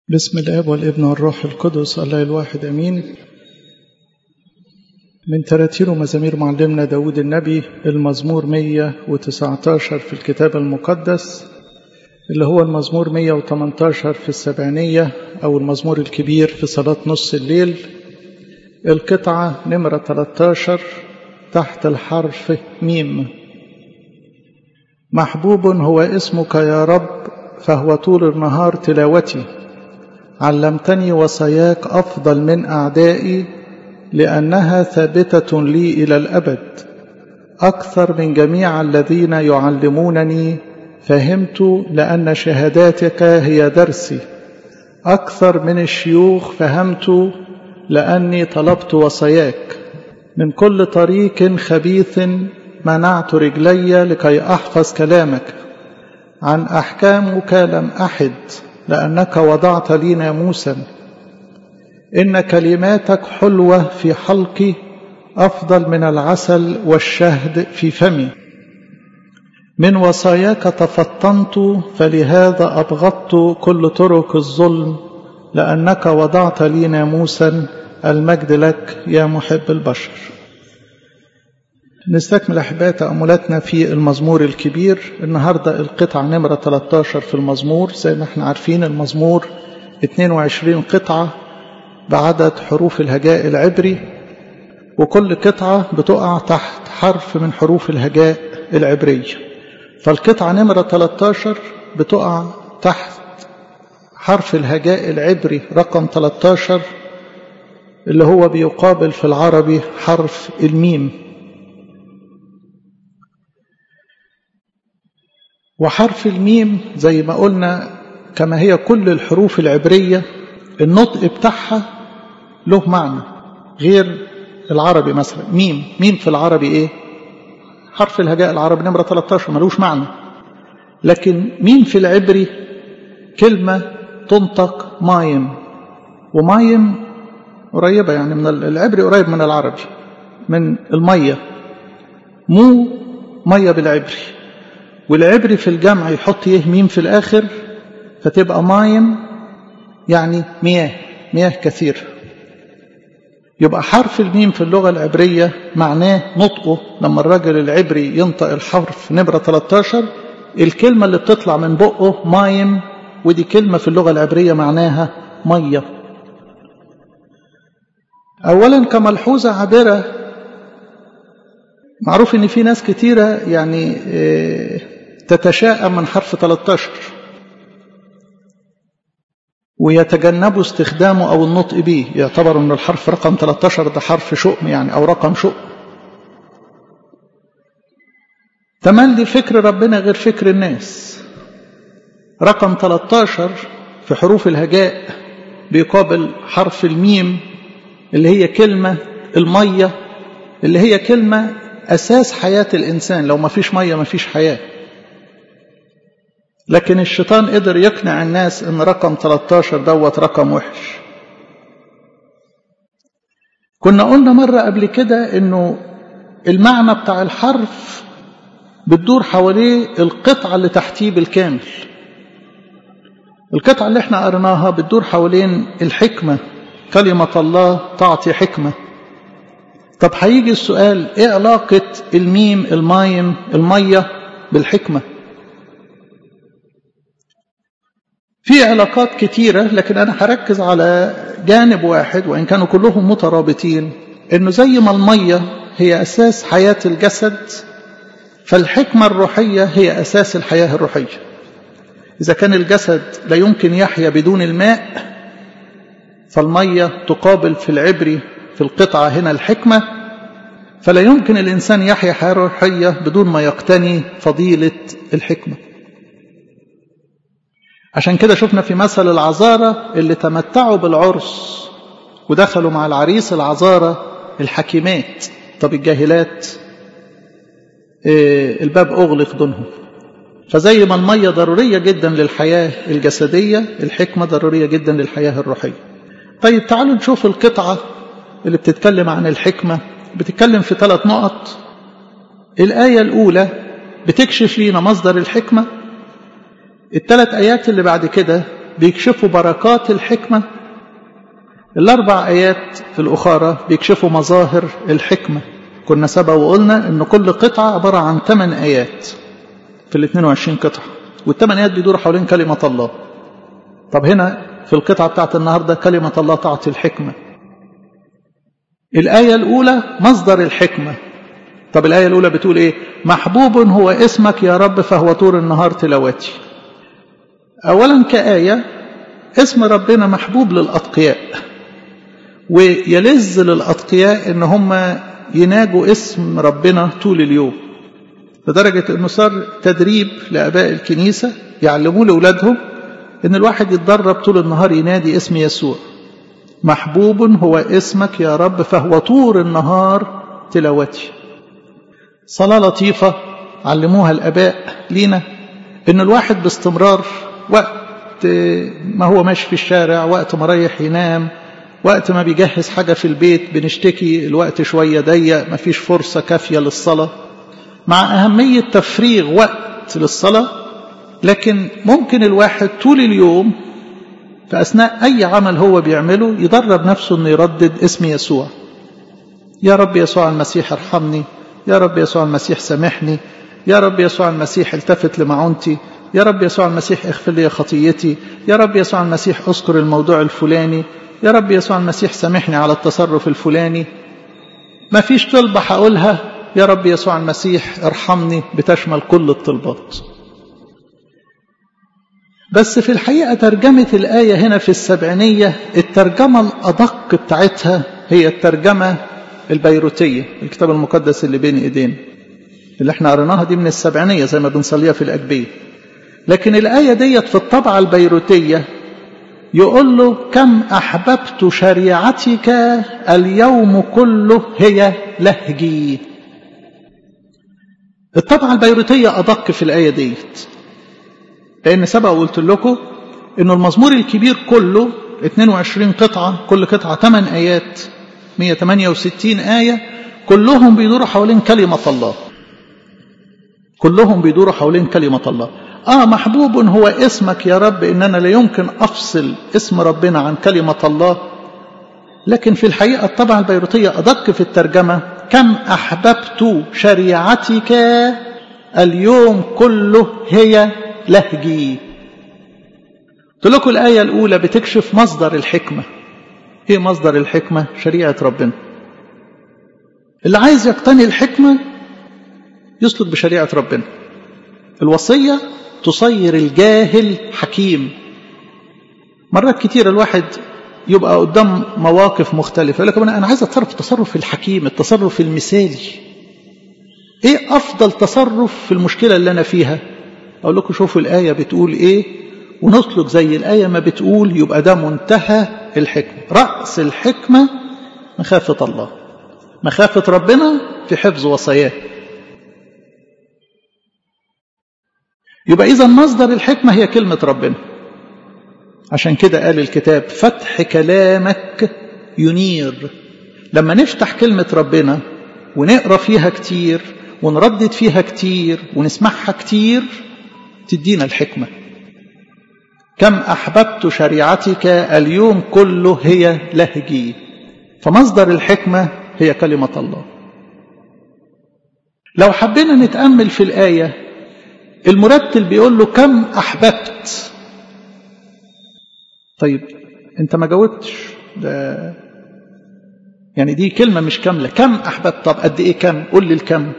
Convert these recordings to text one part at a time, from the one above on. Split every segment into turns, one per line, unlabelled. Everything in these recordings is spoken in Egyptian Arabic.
بسم الاب والابن والروح القدس الله الواحد امين من تراتير ومزامير معلمنا داود النبي المزمور 119 في الكتاب المقدس اللي هو المزمور 118 في السبعينية أو المزمور الكبير في صلاة نص الليل القطعة نمرة 13 تحت الحرف ميم محبوب هو اسمك يا رب فهو طول النهار تلاوتي علمتني وصاياك أفضل من أعدائي لأنها ثابتة لي إلى الأبد أكثر من جميع الذين يعلمونني فهمت لأن شهاداتك هي درسي أكثر من الشيوخ فهمت لأني طلبت وصاياك من كل طريق خبيث منعت رجلي لكي أحفظ كلامك عن أحكامك لم أحد لأنك وضعت لي ناموسا إن كلماتك حلوة في حلقي أفضل من العسل والشهد في فمي من وصاياك تفطنت فلهذا أبغضت كل طرق الظلم لأنك وضعت لي ناموسا المجد لك يا محب البشر نستكمل أحباء تأملاتنا في المزمور الكبير النهاردة القطعة نمرة 13 في المزمور زي ما احنا عارفين المزمور 22 قطعة بعدد حروف الهجاء العبري وكل قطعة بتقع تحت حرف من حروف الهجاء العبرية فالقطعة نمرة 13 بتقع تحت حرف الهجاء العبري رقم 13 اللي هو بيقابل في العربي حرف الميم وحرف الميم زي ما قلنا كما هي كل الحروف العبرية النطق بتاعها له معنى غير العربي مثلا ميم ميم في العربي ايه حرف الهجاء العربي نمرة 13 ملوش معنى لكن ميم في العبري كلمة تنطق مايم ومايم قريبة يعني من العبري قريب من العربي من المية مو مية بالعبري والعبري في الجمع يحط يه ميم في الآخر فتبقى مايم يعني مياه مياه كثير يبقى حرف الميم في اللغة العبرية معناه نطقه لما الراجل العبري ينطق الحرف نمرة 13 الكلمة اللي بتطلع من بقه مايم ودي كلمة في اللغة العبرية معناها مية أولا كملحوظة عابرة معروف ان في ناس كتيرة يعني تتشاءم من حرف 13 ويتجنبوا استخدامه أو النطق به يعتبر أن الحرف رقم 13 ده حرف شؤم يعني أو رقم شؤم تملي فكر ربنا غير فكر الناس رقم 13 في حروف الهجاء بيقابل حرف الميم اللي هي كلمة المية اللي هي كلمة أساس حياة الإنسان لو ما فيش مية ما فيش حياة لكن الشيطان قدر يقنع الناس ان رقم 13 دوت رقم وحش كنا قلنا مرة قبل كده انه المعنى بتاع الحرف بتدور حواليه القطعة اللي تحتيه بالكامل القطعة اللي احنا قرناها بتدور حوالين الحكمة كلمة الله تعطي حكمة طب هيجي السؤال ايه علاقة الميم المايم المية بالحكمة في علاقات كتيرة لكن أنا هركز على جانب واحد وإن كانوا كلهم مترابطين إنه زي ما المية هي أساس حياة الجسد فالحكمة الروحية هي أساس الحياة الروحية إذا كان الجسد لا يمكن يحيا بدون الماء فالمية تقابل في العبري في القطعة هنا الحكمة فلا يمكن الإنسان يحيا حياة روحية بدون ما يقتني فضيلة الحكمة عشان كده شفنا في مثل العذارة اللي تمتعوا بالعرس ودخلوا مع العريس العذارة الحكيمات طب الجاهلات إيه الباب أغلق دونهم فزي ما المية ضرورية جدا للحياة الجسدية الحكمة ضرورية جدا للحياة الروحية طيب تعالوا نشوف القطعة اللي بتتكلم عن الحكمة بتتكلم في ثلاث نقط الآية الأولى بتكشف لنا مصدر الحكمة الثلاث آيات اللي بعد كده بيكشفوا بركات الحكمة الأربع آيات الأخرى بيكشفوا مظاهر الحكمة كنا سبق وقلنا إن كل قطعة عبارة عن ثمان آيات في ال 22 قطعة والثمان آيات بيدوروا حوالين كلمة الله طب هنا في القطعة بتاعت النهاردة كلمة الله تعطي الحكمة الآية الأولى مصدر الحكمة طب الآية الأولى بتقول إيه محبوب هو اسمك يا رب فهو طور النهار تلاوتي أولا كآية اسم ربنا محبوب للأتقياء ويلذ للأتقياء إن هم يناجوا اسم ربنا طول اليوم لدرجة إنه صار تدريب لآباء الكنيسة يعلموا لأولادهم إن الواحد يتدرب طول النهار ينادي اسم يسوع محبوب هو اسمك يا رب فهو طور النهار تلاوتي صلاة لطيفة علموها الآباء لينا إن الواحد باستمرار وقت ما هو ماشي في الشارع وقت ما رايح ينام وقت ما بيجهز حاجة في البيت بنشتكي الوقت شوية ضيق ما فيش فرصة كافية للصلاة مع أهمية تفريغ وقت للصلاة لكن ممكن الواحد طول اليوم في أثناء أي عمل هو بيعمله يدرب نفسه أنه يردد اسم يسوع يا رب يسوع المسيح ارحمني يا رب يسوع المسيح سامحني يا رب يسوع المسيح التفت لمعونتي يا رب يسوع المسيح اغفر لي خطيتي يا رب يسوع المسيح اذكر الموضوع الفلاني يا رب يسوع المسيح سامحني على التصرف الفلاني ما فيش طلبة هقولها يا رب يسوع المسيح ارحمني بتشمل كل الطلبات بس في الحقيقة ترجمة الآية هنا في السبعينية الترجمة الأدق بتاعتها هي الترجمة البيروتية الكتاب المقدس اللي بين إيدينا اللي احنا قريناها دي من السبعينية زي ما بنصليها في الأجبية لكن الآية ديت في الطبعة البيروتية يقول له كم أحببت شريعتك اليوم كله هي لهجي الطبعة البيروتية أدق في الآية ديت لأن سبق وقلت لكم إنه المزمور الكبير كله 22 قطعة كل قطعة 8 آيات 168 آية كلهم بيدوروا حوالين كلمة الله كلهم بيدوروا حوالين كلمة الله آه محبوب هو اسمك يا رب إن أنا لا يمكن أفصل اسم ربنا عن كلمة الله لكن في الحقيقة الطبعة البيروتية أدق في الترجمة كم أحببت شريعتك اليوم كله هي لهجي قلت لكم الآية الأولى بتكشف مصدر الحكمة إيه مصدر الحكمة شريعة ربنا اللي عايز يقتني الحكمة يسلك بشريعة ربنا الوصية تصير الجاهل حكيم مرات كتير الواحد يبقى قدام مواقف مختلفة يقول لك أنا عايز أتصرف التصرف الحكيم التصرف المثالي إيه أفضل تصرف في المشكلة اللي أنا فيها أقول لكم شوفوا الآية بتقول إيه ونسلك زي الآية ما بتقول يبقى ده منتهى الحكمة رأس الحكمة مخافة الله مخافة ربنا في حفظ وصاياه يبقى إذا مصدر الحكمة هي كلمة ربنا عشان كده قال الكتاب فتح كلامك ينير لما نفتح كلمة ربنا ونقرأ فيها كتير ونردد فيها كتير ونسمعها كتير تدينا الحكمة كم أحببت شريعتك اليوم كله هي لهجي فمصدر الحكمة هي كلمة الله لو حبينا نتأمل في الآية المرتل بيقول له كم أحببت طيب أنت ما جاوبتش ده يعني دي كلمة مش كاملة كم أحببت طب قد إيه كم قول لي الكم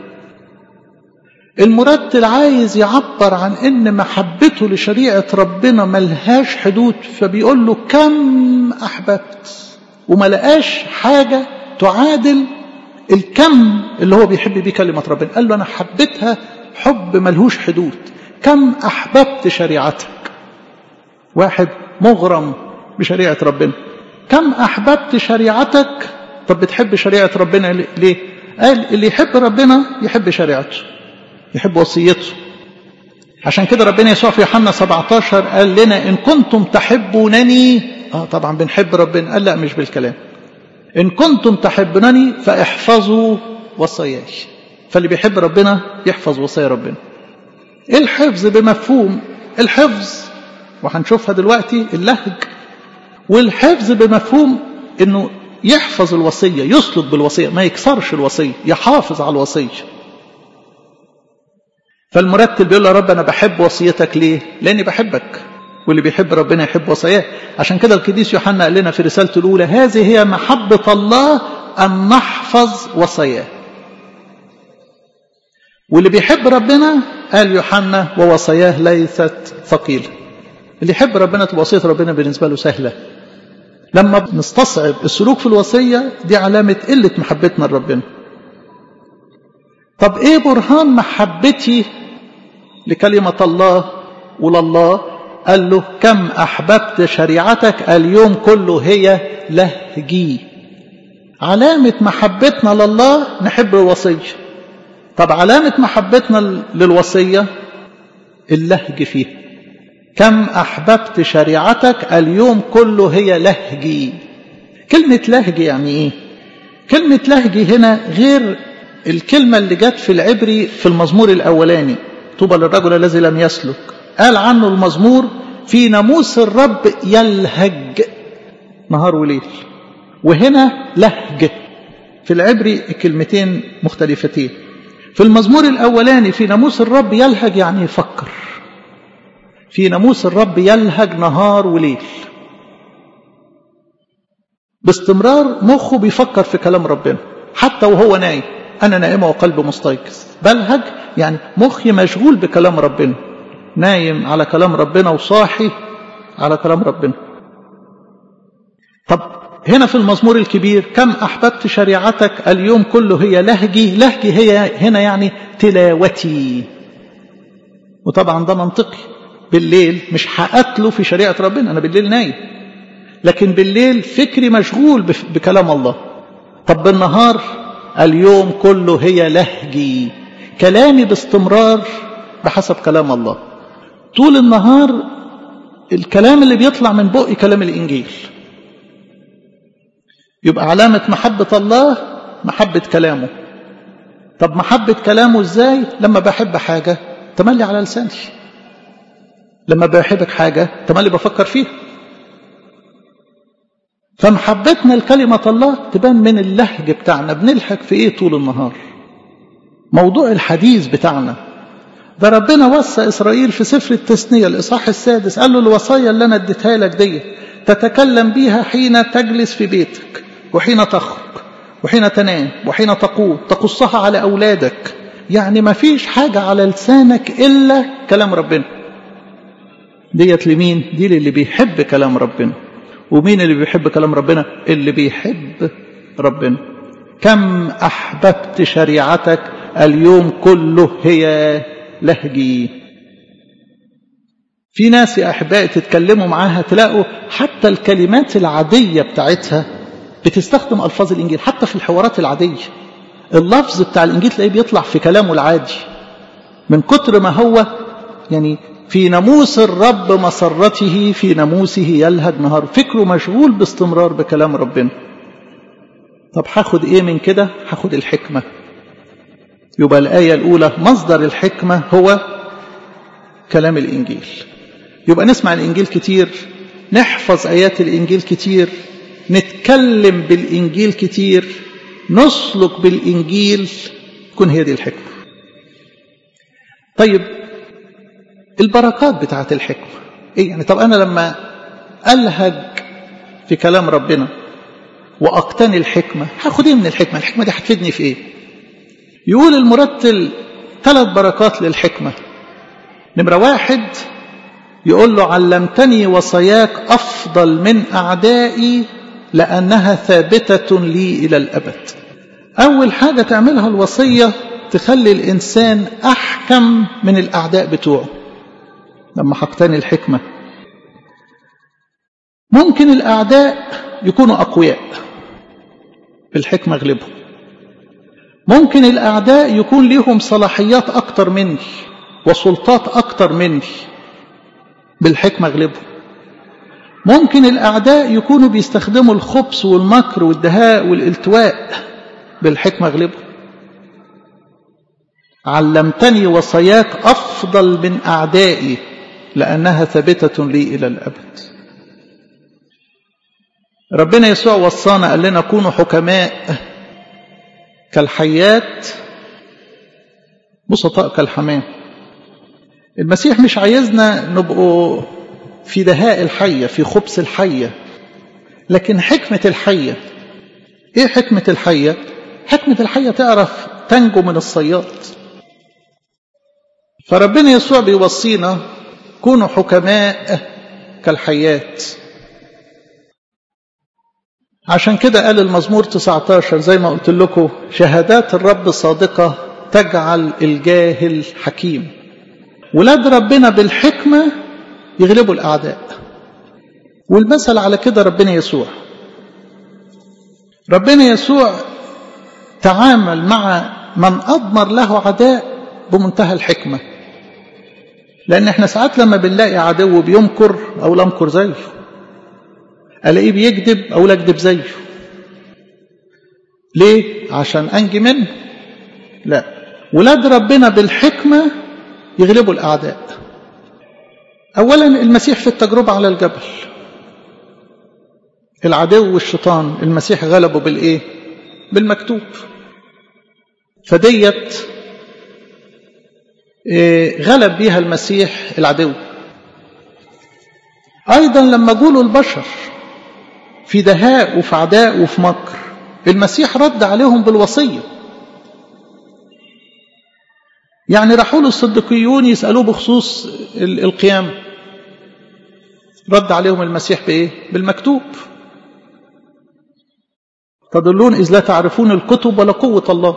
المرتل عايز يعبر عن ان محبته لشريعة ربنا ملهاش حدود فبيقول له كم احببت وما لقاش حاجة تعادل الكم اللي هو بيحب بيه كلمة ربنا قال له انا حبيتها حب ملهوش حدود كم احببت شريعتك واحد مغرم بشريعة ربنا كم احببت شريعتك طب بتحب شريعة ربنا ليه قال اللي يحب ربنا يحب شريعته يحب وصيته عشان كده ربنا يسوع في يوحنا 17 قال لنا إن كنتم تحبونني آه طبعا بنحب ربنا قال لا مش بالكلام إن كنتم تحبونني فاحفظوا وصاياي فاللي بيحب ربنا يحفظ وصايا ربنا الحفظ بمفهوم الحفظ وهنشوفها دلوقتي اللهج والحفظ بمفهوم انه يحفظ الوصية يسلك بالوصية ما يكسرش الوصية يحافظ على الوصية فالمرتل بيقول له رب أنا بحب وصيتك ليه لأني بحبك واللي بيحب ربنا يحب وصاياه عشان كده القديس يوحنا قال لنا في رسالته الأولى هذه هي محبة الله أن نحفظ وصاياه واللي بيحب ربنا قال يوحنا ووصاياه ليست ثقيلة اللي يحب ربنا تبقى وصية ربنا بالنسبة له سهلة لما نستصعب السلوك في الوصية دي علامة قلة محبتنا لربنا طب ايه برهان محبتي لكلمة الله ولله قال له كم أحببت شريعتك اليوم كله هي لهجي علامة محبتنا لله نحب الوصية طب علامة محبتنا للوصية اللهج فيها كم أحببت شريعتك اليوم كله هي لهجي كلمة لهجي يعني إيه كلمة لهجي هنا غير الكلمة اللي جت في العبري في المزمور الأولاني طوبى للرجل الذي لم يسلك قال عنه المزمور في ناموس الرب يلهج نهار وليل وهنا لهج في العبري الكلمتين مختلفتين في المزمور الأولاني في ناموس الرب يلهج يعني يفكر في ناموس الرب يلهج نهار وليل باستمرار مخه بيفكر في كلام ربنا حتى وهو نايم أنا نائمة وقلبي مستيقظ بلهج يعني مخي مشغول بكلام ربنا نايم على كلام ربنا وصاحي على كلام ربنا طب هنا في المزمور الكبير كم أحببت شريعتك اليوم كله هي لهجي لهجي هي هنا يعني تلاوتي وطبعا ده منطقي بالليل مش هقتله في شريعة ربنا أنا بالليل نايم لكن بالليل فكري مشغول بكلام الله طب بالنهار اليوم كله هي لهجي كلامي باستمرار بحسب كلام الله طول النهار الكلام اللي بيطلع من بقي كلام الإنجيل يبقى علامة محبة الله محبة كلامه طب محبة كلامه ازاي لما بحب حاجة تملي على لساني لما بحبك حاجة تملي بفكر فيها فمحبتنا لكلمة الله تبان من اللهج بتاعنا بنلحق في ايه طول النهار موضوع الحديث بتاعنا ده ربنا وصى إسرائيل في سفر التثنية الإصحاح السادس قال له الوصايا اللي أنا اديتها لك دي تتكلم بيها حين تجلس في بيتك وحين تخرج وحين تنام وحين تقوم تقصها على أولادك يعني ما فيش حاجة على لسانك إلا كلام ربنا ديت لمين دي للي بيحب كلام ربنا ومين اللي بيحب كلام ربنا اللي بيحب ربنا كم أحببت شريعتك اليوم كله هي لهجي في ناس يا أحبائي تتكلموا معاها تلاقوا حتى الكلمات العادية بتاعتها بتستخدم ألفاظ الإنجيل حتى في الحوارات العادية اللفظ بتاع الإنجيل تلاقيه بيطلع في كلامه العادي من كتر ما هو يعني في ناموس الرب مسرته في ناموسه يلهج نهار فكره مشغول باستمرار بكلام ربنا طب هاخد ايه من كده هاخد الحكمة يبقى الآية الأولى مصدر الحكمة هو كلام الإنجيل يبقى نسمع الإنجيل كتير نحفظ آيات الإنجيل كتير نتكلم بالإنجيل كتير نسلك بالإنجيل تكون هي دي الحكمة طيب البركات بتاعت الحكمة إيه يعني طب أنا لما ألهج في كلام ربنا وأقتني الحكمة هاخد إيه من الحكمة الحكمة دي هتفيدني في إيه يقول المرتل ثلاث بركات للحكمة نمرة واحد يقول له علمتني وصاياك أفضل من أعدائي لأنها ثابتة لي إلى الأبد أول حاجة تعملها الوصية تخلي الإنسان أحكم من الأعداء بتوعه لما حقتني الحكمة ممكن الأعداء يكونوا أقوياء بالحكمة غلبهم ممكن الأعداء يكون لهم صلاحيات أكتر مني وسلطات أكتر مني بالحكمة غلبهم ممكن الأعداء يكونوا بيستخدموا الخبث والمكر والدهاء والالتواء بالحكمة غلبهم علمتني وصاياك أفضل من أعدائي لأنها ثابتة لي إلى الأبد ربنا يسوع وصانا قال لنا كونوا حكماء كالحيات بسطاء كالحمام المسيح مش عايزنا نبقوا في دهاء الحية في خبث الحية لكن حكمة الحية ايه حكمة الحية حكمة الحية تعرف تنجو من الصياد فربنا يسوع بيوصينا كونوا حكماء كالحيات عشان كده قال المزمور 19 زي ما قلت لكم شهادات الرب صادقة تجعل الجاهل حكيم ولاد ربنا بالحكمة يغلبوا الأعداء والمثل على كده ربنا يسوع ربنا يسوع تعامل مع من أضمر له عداء بمنتهى الحكمة لأن احنا ساعات لما بنلاقي عدو بيمكر أو لمكر زيه ألاقيه بيكذب أو لا أكذب زيه ليه؟ عشان أنجي منه لا ولاد ربنا بالحكمة يغلبوا الأعداء أولا المسيح في التجربة على الجبل العدو والشيطان المسيح غلبه بالإيه؟ بالمكتوب فديت غلب بيها المسيح العدو أيضا لما جولوا البشر في دهاء وفي عداء وفي مكر المسيح رد عليهم بالوصية يعني راحوا له الصديقيون يسألوه بخصوص القيامة رد عليهم المسيح بإيه؟ بالمكتوب تضلون إذ لا تعرفون الكتب ولا قوة الله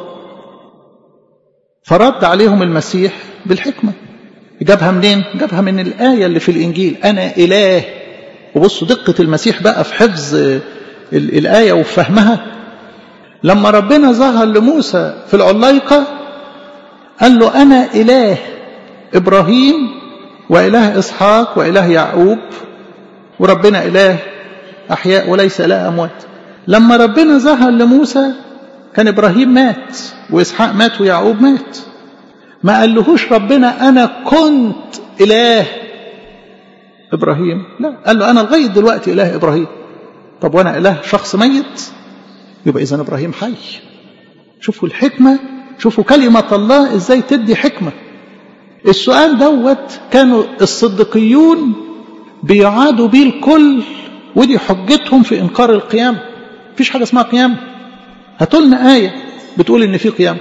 فرد عليهم المسيح بالحكمة جابها منين؟ جابها من الآية اللي في الإنجيل أنا إله وبصوا دقة المسيح بقى في حفظ الآية وفهمها لما ربنا ظهر لموسى في العلايقة قال له أنا إله إبراهيم وإله إسحاق وإله يعقوب وربنا إله أحياء وليس إله أموات لما ربنا ظهر لموسى كان إبراهيم مات وإسحاق مات ويعقوب مات ما قالهوش ربنا أنا كنت إله إبراهيم لا قال له أنا لغاية دلوقتي إله إبراهيم طب وأنا إله شخص ميت يبقى إذا إبراهيم حي شوفوا الحكمة شوفوا كلمة الله إزاي تدي حكمة السؤال دوت كانوا الصديقيون بيعادوا بيه الكل ودي حجتهم في إنكار القيامة مفيش حاجة اسمها قيامة هاتوا لنا آية بتقول إن في قيامة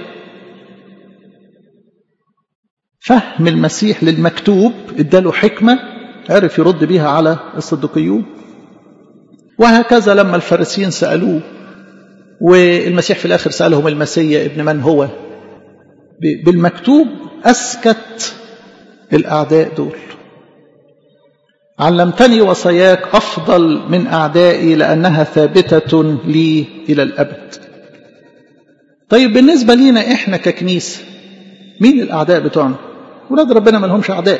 فهم المسيح للمكتوب اداله حكمة عرف يرد بيها على الصديقيون وهكذا لما الفارسيين سألوه والمسيح في الآخر سألهم المسيا ابن من هو بالمكتوب أسكت الأعداء دول علمتني وصاياك أفضل من أعدائي لأنها ثابتة لي إلى الأبد طيب بالنسبة لينا إحنا ككنيسة مين الأعداء بتوعنا ولاد ربنا ما لهمش أعداء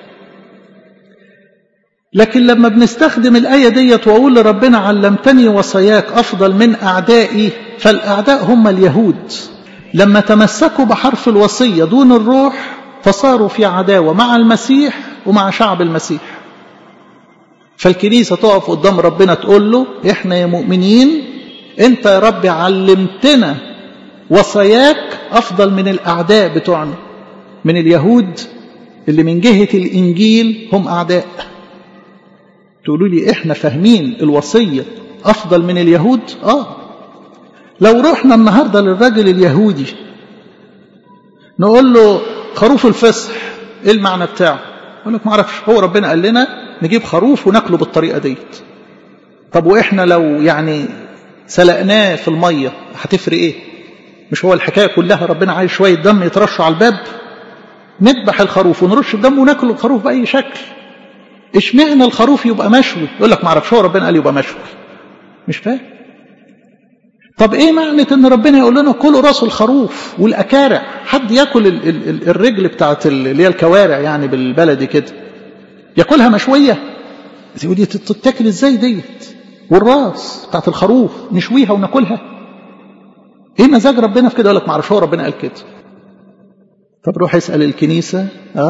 لكن لما بنستخدم الآية ديت وأقول لربنا علمتني وصاياك أفضل من أعدائي فالأعداء هم اليهود لما تمسكوا بحرف الوصية دون الروح فصاروا في عداوة مع المسيح ومع شعب المسيح فالكنيسة تقف قدام ربنا تقول له احنا يا مؤمنين انت يا رب علمتنا وصاياك أفضل من الأعداء بتوعنا من اليهود اللي من جهة الإنجيل هم أعداء تقولوا لي احنا فاهمين الوصية أفضل من اليهود آه لو رحنا النهاردة للرجل اليهودي نقول له خروف الفصح ايه المعنى بتاعه يقول لك ما اعرفش هو ربنا قال لنا نجيب خروف وناكله بالطريقة ديت طب واحنا لو يعني سلقناه في المية هتفرق ايه مش هو الحكاية كلها ربنا عايز شوية دم يترشوا على الباب نذبح الخروف ونرش الدم وناكل الخروف بأي شكل اشمعنى الخروف يبقى مشوي يقول لك ما اعرفش هو ربنا قال يبقى مشوي مش فاهم طب ايه معنى ان ربنا يقول لنا كلوا راس الخروف والاكارع حد ياكل ال ال ال الرجل بتاعت اللي هي الكوارع يعني بالبلدي كده ياكلها مشويه ودي تتاكل ازاي ديت والراس بتاعت الخروف نشويها وناكلها ايه مزاج ربنا في كده يقول لك ما اعرفش هو ربنا قال كده طب روح اسال الكنيسه اه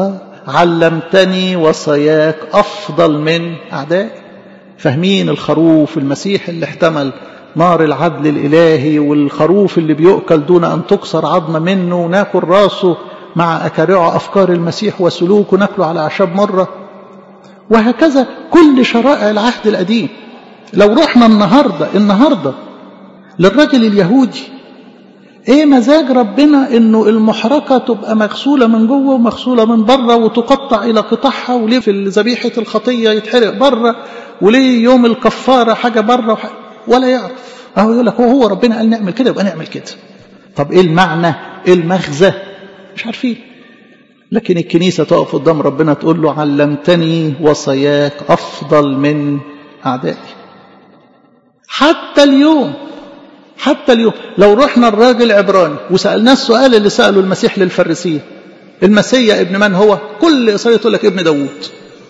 علمتني وصاياك أفضل من أعدائي فاهمين الخروف المسيح اللي احتمل نار العدل الإلهي والخروف اللي بيؤكل دون أن تكسر عظمة منه وناكل راسه مع أكارعه أفكار المسيح وسلوكه ناكله على أعشاب مرة وهكذا كل شرائع العهد القديم لو رحنا النهاردة النهاردة للرجل اليهودي ايه مزاج ربنا انه المحرقة تبقى مغسولة من جوه ومغسولة من بره وتقطع الى قطعها وليه في ذبيحة الخطية يتحرق بره وليه يوم الكفارة حاجة بره وح... ولا يعرف اهو يقول لك هو هو ربنا قال نعمل كده يبقى نعمل كده طب ايه المعنى ايه المغزى مش عارفين لكن الكنيسة تقف قدام ربنا تقول له علمتني وصاياك أفضل من أعدائي حتى اليوم حتى اليوم لو رحنا الراجل عبراني وسألناه السؤال اللي سأله المسيح للفريسية المسيح ابن من هو كل إسرائيل تقول لك ابن داوود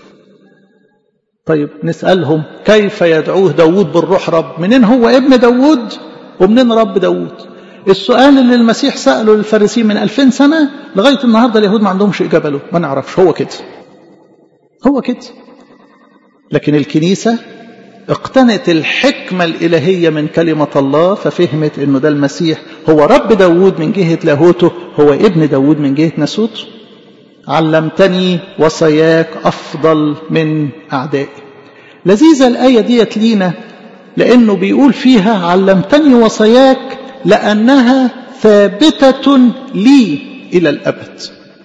طيب نسألهم كيف يدعوه داوود بالروح رب منين هو ابن داوود ومنين رب داوود السؤال اللي المسيح سأله للفريسيين من ألفين سنة لغاية النهاردة اليهود ما عندهمش إجابة له ما نعرفش هو كده هو كده لكن الكنيسة اقتنت الحكمة الإلهية من كلمة الله ففهمت أنه ده المسيح هو رب داود من جهة لاهوته هو ابن داود من جهة نسوته علمتني وصاياك أفضل من أعدائي لذيذة الآية ديت لينا لأنه بيقول فيها علمتني وصاياك لأنها ثابتة لي إلى الأبد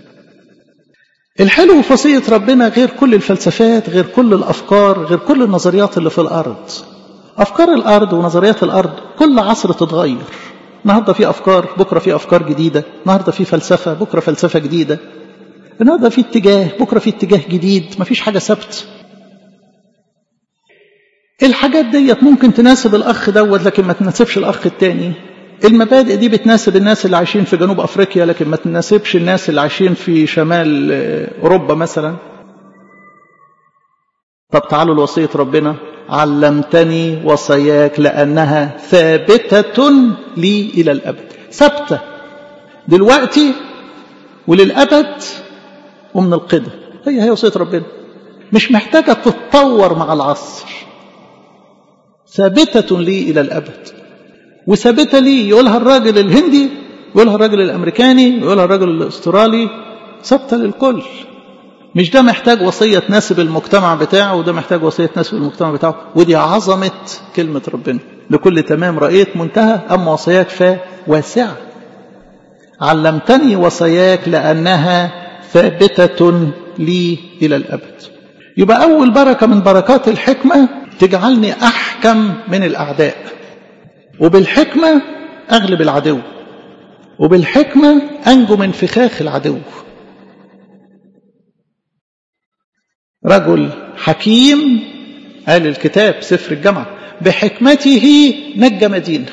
الحلو في وصية ربنا غير كل الفلسفات غير كل الأفكار غير كل النظريات اللي في الأرض أفكار الأرض ونظريات الأرض كل عصر تتغير النهاردة في أفكار بكرة في أفكار جديدة النهاردة في فلسفة بكرة فلسفة جديدة النهاردة في اتجاه بكرة في اتجاه جديد مفيش حاجة ثابته الحاجات ديت ممكن تناسب الأخ دوت لكن ما تناسبش الأخ التاني المبادئ دي بتناسب الناس اللي عايشين في جنوب أفريقيا لكن ما تناسبش الناس اللي عايشين في شمال أوروبا مثلا طب تعالوا لوصية ربنا علمتني وصاياك لأنها ثابتة لي إلى الأبد ثابتة دلوقتي وللأبد ومن القدم هي هي وصية ربنا مش محتاجة تتطور مع العصر ثابتة لي إلى الأبد وثابتة لي يقولها الراجل الهندي يقولها الراجل الأمريكاني يقولها الراجل الأسترالي ثابتة للكل مش ده محتاج وصية تناسب المجتمع بتاعه وده محتاج وصية تناسب المجتمع بتاعه ودي عظمة كلمة ربنا لكل تمام رأيت منتهى أما وصياك فواسعة علمتني وصياك لأنها ثابتة لي إلى الأبد يبقى أول بركة من بركات الحكمة تجعلني أحكم من الأعداء وبالحكمة أغلب العدو وبالحكمة أنجو من فخاخ العدو رجل حكيم قال الكتاب سفر الجامعة بحكمته نجى مدينة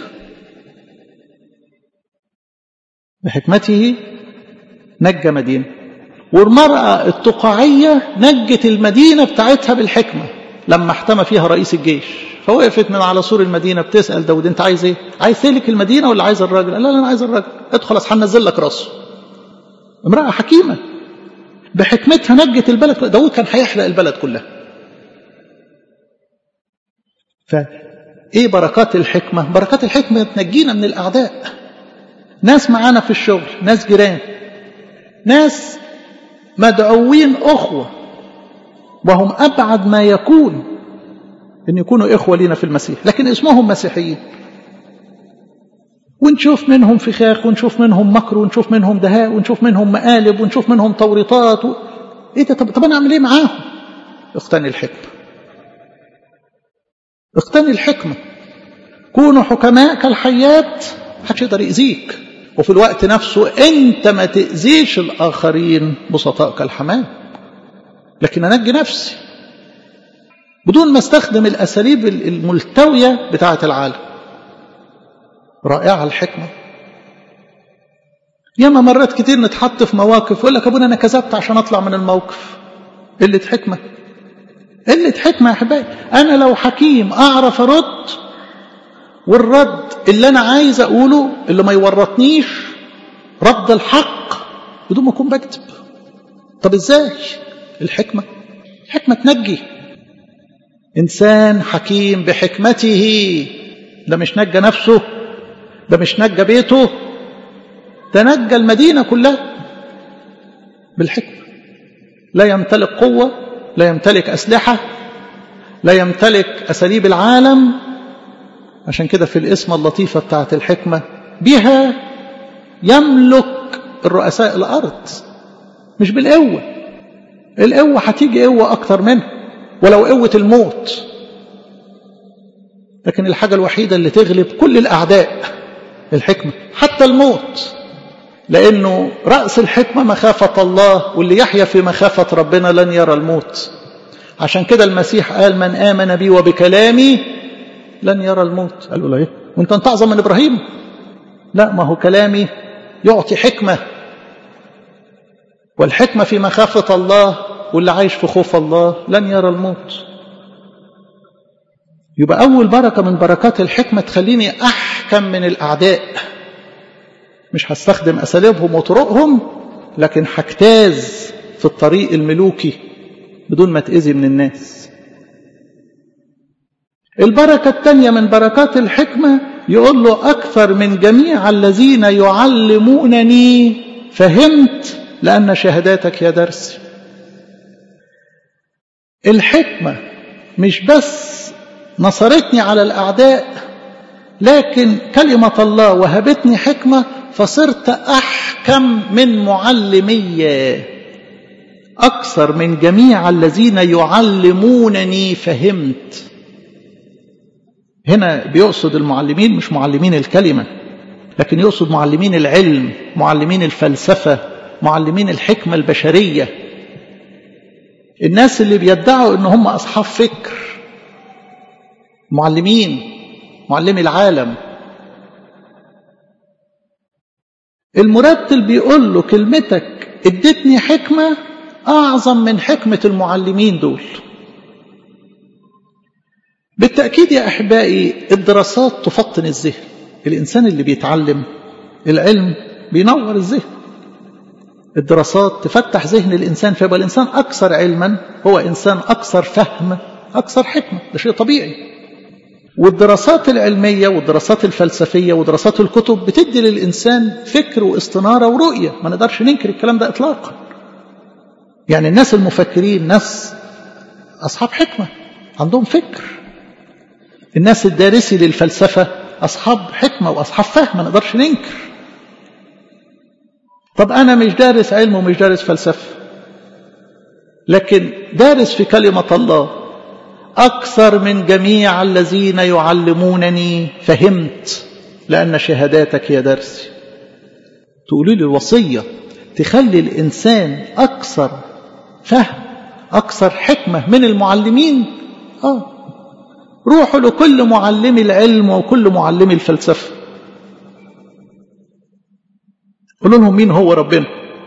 بحكمته نجى مدينة والمرأة التقاعية نجت المدينة بتاعتها بالحكمة لما احتمى فيها رئيس الجيش فوقفت من على سور المدينة بتسأل داود انت عايز ايه عايز تهلك المدينة ولا عايز الراجل قال لا انا عايز الراجل ادخل خلاص هنزل لك راسه امرأة حكيمة بحكمتها نجت البلد داود كان هيحرق البلد كلها فايه بركات الحكمة بركات الحكمة تنجينا من الأعداء ناس معانا في الشغل ناس جيران ناس مدعوين أخوة وهم أبعد ما يكون أن يكونوا إخوة لنا في المسيح لكن اسمهم مسيحيين ونشوف منهم فخاخ ونشوف منهم مكر ونشوف منهم دهاء ونشوف منهم مقالب ونشوف منهم توريطات و... ايه ده طب, طب انا اعمل ايه معاهم اقتني الحكمه اقتني الحكمه كونوا حكماء كالحيات محدش يقدر يأذيك وفي الوقت نفسه انت ما تأذيش الاخرين بسطاء كالحمام لكن انجي نفسي بدون ما استخدم الاساليب الملتويه بتاعه العالم رائعة الحكمة ياما مرات كتير نتحط في مواقف يقول لك ابونا انا كذبت عشان اطلع من الموقف قلة حكمة قلة حكمة يا احبائي انا لو حكيم اعرف ارد والرد اللي انا عايز اقوله اللي ما يورطنيش رد الحق بدون ما اكون بكذب طب ازاي الحكمة الحكمة تنجي إنسان حكيم بحكمته ده مش نجى نفسه ده مش نجى بيته ده نجى المدينة كلها بالحكمة لا يمتلك قوة لا يمتلك أسلحة لا يمتلك أساليب العالم عشان كده في الاسم اللطيفة بتاعت الحكمة بها يملك الرؤساء الأرض مش بالقوة القوة هتيجي قوة أكتر منها ولو قوة الموت لكن الحاجة الوحيدة اللي تغلب كل الأعداء الحكمة حتى الموت لأنه رأس الحكمة مخافة الله واللي يحيا في مخافة ربنا لن يرى الموت عشان كده المسيح قال من آمن بي وبكلامي لن يرى الموت قالوا له ايه وانت انت اعظم من ابراهيم لا ما هو كلامي يعطي حكمة والحكمة في مخافة الله واللي عايش في خوف الله لن يرى الموت يبقى أول بركة من بركات الحكمة تخليني أحكم من الأعداء مش هستخدم أساليبهم وطرقهم لكن هجتاز في الطريق الملوكي بدون ما تأذي من الناس البركة الثانية من بركات الحكمة يقول له أكثر من جميع الذين يعلمونني فهمت لأن شهاداتك يا درسي الحكمة مش بس نصرتني على الأعداء لكن كلمة الله وهبتني حكمة فصرت أحكم من معلمي أكثر من جميع الذين يعلمونني فهمت هنا بيقصد المعلمين مش معلمين الكلمة لكن يقصد معلمين العلم معلمين الفلسفة معلمين الحكمة البشرية الناس اللي بيدعوا ان هم اصحاب فكر معلمين معلمي العالم المرتل بيقول له كلمتك ادتني حكمة أعظم من حكمة المعلمين دول بالتأكيد يا أحبائي الدراسات تفطن الذهن الإنسان اللي بيتعلم العلم بينور الذهن الدراسات تفتح ذهن الإنسان فيبقى الإنسان أكثر علما هو إنسان أكثر فهم أكثر حكمة ده شيء طبيعي والدراسات العلمية والدراسات الفلسفية ودراسات الكتب بتدي للإنسان فكر واستنارة ورؤية ما نقدرش ننكر الكلام ده إطلاقا يعني الناس المفكرين ناس أصحاب حكمة عندهم فكر الناس الدارسي للفلسفة أصحاب حكمة وأصحاب فهم ما نقدرش ننكر طب أنا مش دارس علم ومش دارس فلسفة لكن دارس في كلمة الله أكثر من جميع الذين يعلمونني فهمت لأن شهاداتك يا درسي تقولي لي الوصية تخلي الإنسان أكثر فهم أكثر حكمة من المعلمين آه روحوا لكل معلمي العلم وكل معلمي الفلسفة قولوا لهم مين هو ربنا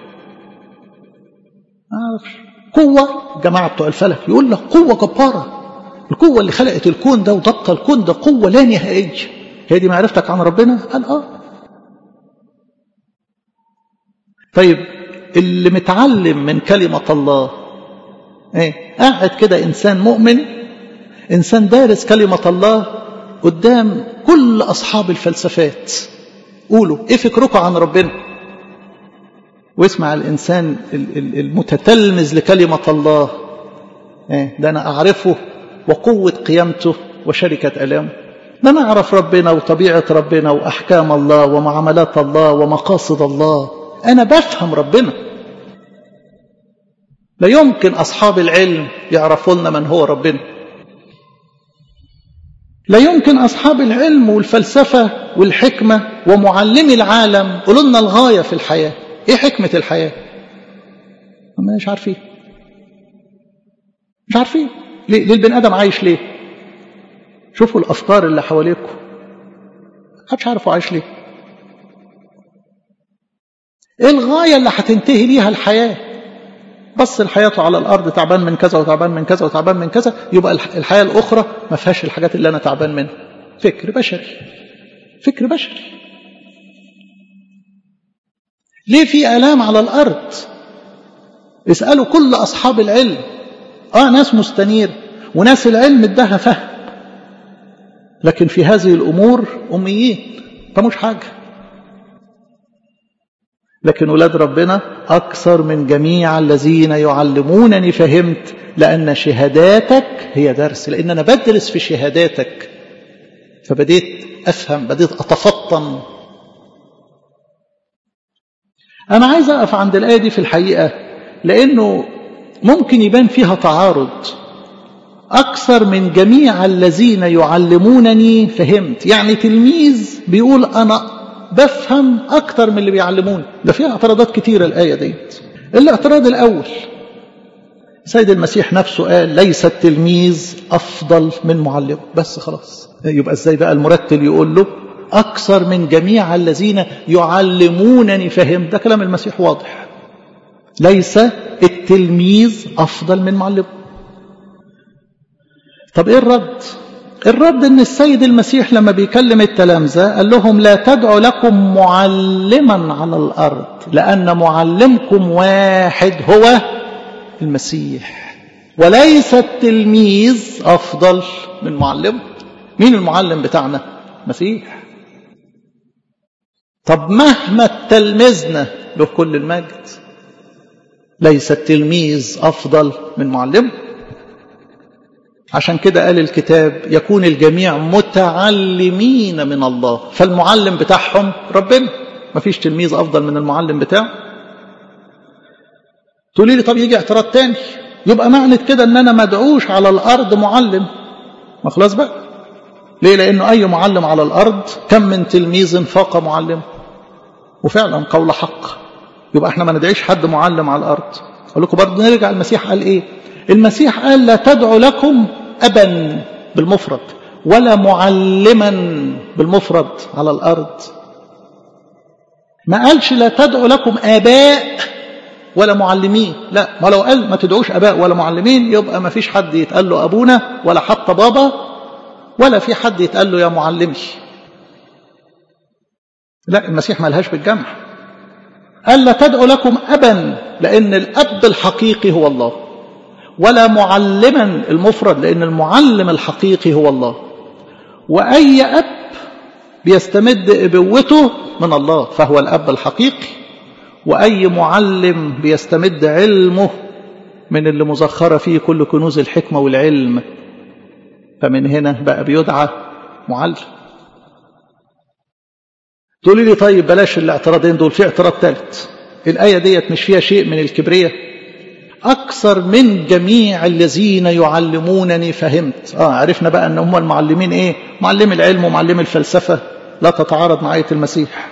عارفش قوة جماعة بتوع الفلك يقول لك قوة جبارة القوة اللي خلقت الكون ده وضبط الكون ده قوة لا نهائية هي دي معرفتك عن ربنا قال اه طيب اللي متعلم من كلمة الله ايه قاعد كده انسان مؤمن انسان دارس كلمة الله قدام كل اصحاب الفلسفات قولوا ايه فكركم عن ربنا واسمع الانسان المتتلمذ لكلمة الله ايه ده انا اعرفه وقوة قيامته وشركة ألامه ده نعرف ربنا وطبيعة ربنا وأحكام الله ومعاملات الله ومقاصد الله أنا بفهم ربنا لا يمكن أصحاب العلم يعرفوا لنا من هو ربنا لا يمكن أصحاب العلم والفلسفة والحكمة ومعلمي العالم قولوا لنا الغاية في الحياة إيه حكمة الحياة مش عارفين مش عارفين ليه, ليه البني ادم عايش ليه شوفوا الافكار اللي حواليكم محدش عارف عايش ليه ايه الغايه اللي هتنتهي ليها الحياه بص لحياته على الارض تعبان من كذا وتعبان من كذا وتعبان من كذا يبقى الحياه الاخرى ما فيهاش الحاجات اللي انا تعبان منها فكر بشري فكر بشري ليه في الام على الارض اسألوا كل أصحاب العلم آه ناس مستنير وناس العلم ادها فهم لكن في هذه الأمور أميين فمش حاجة لكن ولاد ربنا أكثر من جميع الذين يعلمونني فهمت لأن شهاداتك هي درس لأن أنا بدرس في شهاداتك فبديت أفهم بديت أتفطن أنا عايز أقف عند الآية دي في الحقيقة لأنه ممكن يبان فيها تعارض أكثر من جميع الذين يعلمونني فهمت يعني تلميذ بيقول أنا بفهم أكثر من اللي بيعلموني ده فيها اعتراضات كتيرة الآية ديت الاعتراض الأول سيد المسيح نفسه قال ليس التلميذ أفضل من معلم بس خلاص يبقى ازاي بقى المرتل يقول له أكثر من جميع الذين يعلمونني فهم ده كلام المسيح واضح ليس التلميذ أفضل من معلم طب إيه الرد الرد ان السيد المسيح لما بيكلم التلامذة قال لهم لا تدعوا لكم معلما على الأرض لأن معلمكم واحد هو المسيح وليس التلميذ أفضل من معلمه مين المعلم بتاعنا مسيح طب مهما تلمذنا له كل المجد ليس التلميذ أفضل من معلمه عشان كده قال الكتاب يكون الجميع متعلمين من الله فالمعلم بتاعهم ربنا ما فيش تلميذ أفضل من المعلم بتاعه تقولي لي طب يجي اعتراض تاني يبقى معنى كده ان انا مدعوش على الارض معلم ما خلاص بقى ليه لانه اي معلم على الارض كم من تلميذ فاق معلم وفعلا قول حق يبقى احنا ما ندعيش حد معلم على الارض اقول لكم برضه نرجع المسيح قال ايه المسيح قال لا تدعو لكم ابا بالمفرد ولا معلما بالمفرد على الارض ما قالش لا تدعو لكم اباء ولا معلمين لا ما لو قال ما تدعوش اباء ولا معلمين يبقى ما فيش حد يتقال له ابونا ولا حتى بابا ولا في حد يتقال له يا معلمي لا المسيح ما لهاش بالجمع قال لا تدعو لكم ابا لان الاب الحقيقي هو الله ولا معلما المفرد لان المعلم الحقيقي هو الله واي اب بيستمد ابوته من الله فهو الاب الحقيقي وأي معلم بيستمد علمه من اللي مزخرة فيه كل كنوز الحكمة والعلم فمن هنا بقى بيدعى معلم تقولي لي طيب بلاش الاعتراضين دول في اعتراض ثالث الآية ديت مش فيها شيء من الكبرية أكثر من جميع الذين يعلمونني فهمت آه عرفنا بقى أن هم المعلمين إيه معلم العلم ومعلم الفلسفة لا تتعارض مع آية المسيح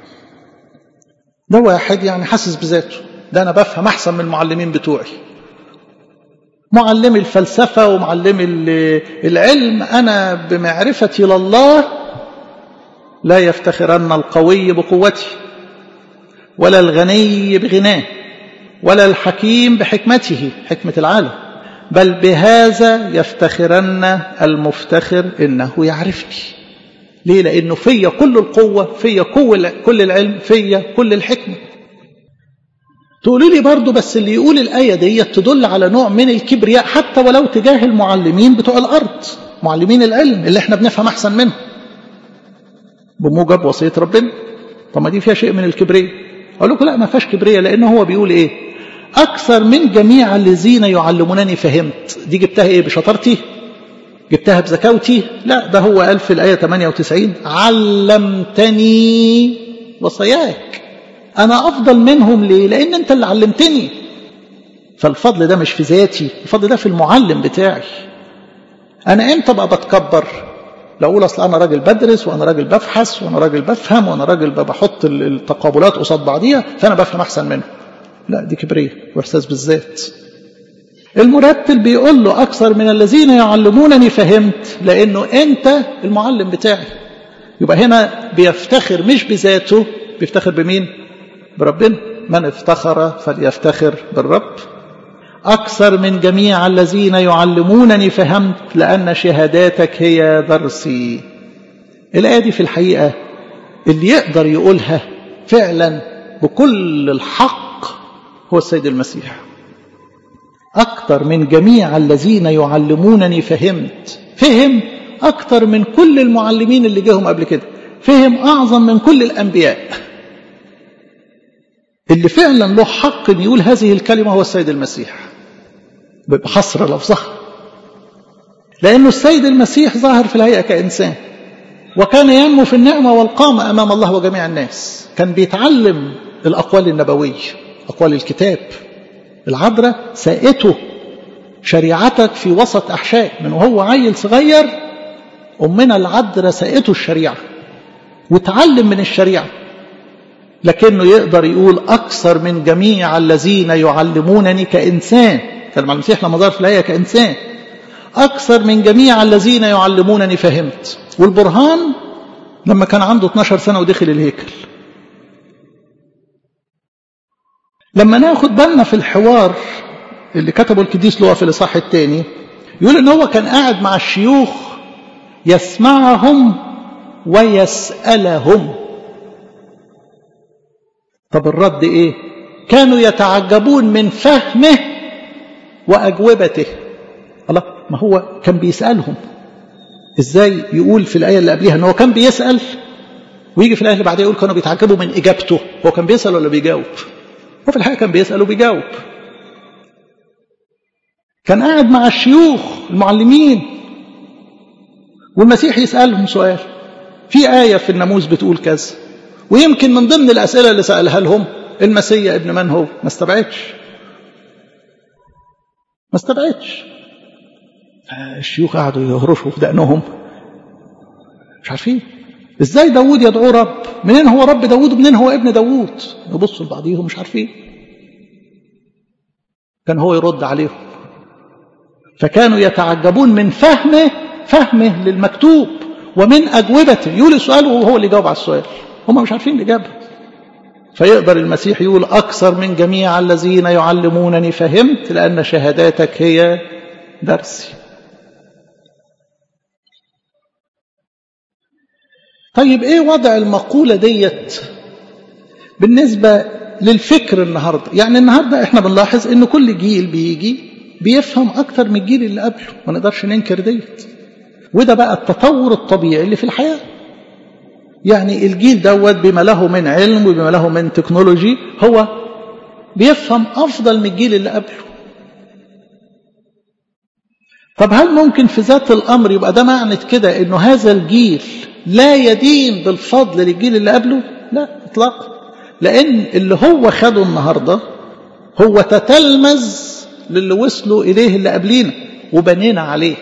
ده واحد يعني حاسس بذاته ده أنا بفهم أحسن من المعلمين بتوعي معلم الفلسفة ومعلم العلم أنا بمعرفتي لله لا يفتخرن القوي بقوتي ولا الغني بغناه ولا الحكيم بحكمته حكمة العالم بل بهذا يفتخرن المفتخر إنه يعرفني ليه لأنه فيا كل القوة فيا كل العلم فيا كل الحكمة تقولي لي برضو بس اللي يقول الآية دي تدل على نوع من الكبرياء حتى ولو تجاه المعلمين بتوع الأرض معلمين العلم اللي احنا بنفهم أحسن منهم بموجب وصية ربنا طب ما دي فيها شيء من الكبرياء أقول لكم لا ما فيهاش كبرياء لأنه هو بيقول إيه أكثر من جميع الذين يعلمونني فهمت دي جبتها إيه بشطارتي جبتها بزكاوتي لا ده هو قال في الآية 98 علمتني وصاياك أنا أفضل منهم ليه لأن أنت اللي علمتني فالفضل ده مش في ذاتي الفضل ده في المعلم بتاعي أنا إمتى بقى بتكبر لو أقول أصل أنا راجل بدرس وأنا راجل بفحص وأنا راجل بفهم وأنا راجل بحط التقابلات قصاد بعضيها فأنا بفهم أحسن منه لا دي كبرية وإحساس بالذات المرتل بيقول له أكثر من الذين يعلمونني فهمت لأنه أنت المعلم بتاعي يبقى هنا بيفتخر مش بذاته بيفتخر بمين بربنا من افتخر فليفتخر بالرب أكثر من جميع الذين يعلمونني فهمت لأن شهاداتك هي درسي الآية دي في الحقيقة اللي يقدر يقولها فعلا بكل الحق هو السيد المسيح أكثر من جميع الذين يعلمونني فهمت فهم أكثر من كل المعلمين اللي جاهم قبل كده فهم أعظم من كل الأنبياء اللي فعلا له حق ان يقول هذه الكلمة هو السيد المسيح بحصر لفظها لأنه السيد المسيح ظاهر في الهيئة كإنسان وكان ينمو في النعمة والقامة أمام الله وجميع الناس كان بيتعلم الأقوال النبوية أقوال الكتاب العذراء سائته شريعتك في وسط أحشاء من وهو عيل صغير أمنا العذراء سائته الشريعة وتعلم من الشريعة لكنه يقدر يقول أكثر من جميع الذين يعلمونني كإنسان كان المسيح لما ظهر في الآية كإنسان أكثر من جميع الذين يعلمونني فهمت والبرهان لما كان عنده 12 سنة ودخل الهيكل لما ناخد بالنا في الحوار اللي كتبه القديس لوقا في الإصحاح الثاني يقول إن هو كان قاعد مع الشيوخ يسمعهم ويسألهم طب الرد إيه كانوا يتعجبون من فهمه وأجوبته الله ما هو كان بيسألهم ازاي يقول في الآية اللي قبلها ان هو كان بيسأل ويجي في الآية اللي بعدها يقول كانوا بيتعجبوا من إجابته هو كان بيسأل ولا بيجاوب هو في الحقيقة كان بيسأل وبيجاوب كان قاعد مع الشيوخ المعلمين والمسيح يسألهم سؤال في آية في الناموس بتقول كذا ويمكن من ضمن الأسئلة اللي سألها لهم المسيح ابن من هو ما استبعدش ما استبعدش الشيوخ قعدوا يهرشوا في دقنهم مش عارفين ازاي داوود يدعوه رب منين هو رب داوود ومنين هو ابن داوود يبصوا لبعضيهم مش عارفين كان هو يرد عليهم فكانوا يتعجبون من فهمه فهمه للمكتوب ومن أجوبته يقول السؤال وهو اللي يجاوب على السؤال هم مش عارفين الإجابة فيقدر المسيح يقول أكثر من جميع الذين يعلمونني فهمت لأن شهاداتك هي درسي طيب ايه وضع المقولة ديت بالنسبة للفكر النهاردة يعني النهاردة احنا بنلاحظ ان كل جيل بيجي بيفهم اكتر من الجيل اللي قبله ما نقدرش ننكر ديت وده بقى التطور الطبيعي اللي في الحياة يعني الجيل دوت بما له من علم وبما له من تكنولوجي هو بيفهم افضل من الجيل اللي قبله طب هل ممكن في ذات الامر يبقى ده معنى كده انه هذا الجيل لا يدين بالفضل للجيل اللي قبله لا اطلاقا لان اللي هو خده النهارده هو تتلمذ للي وصلوا اليه اللي قبلينا وبنينا عليه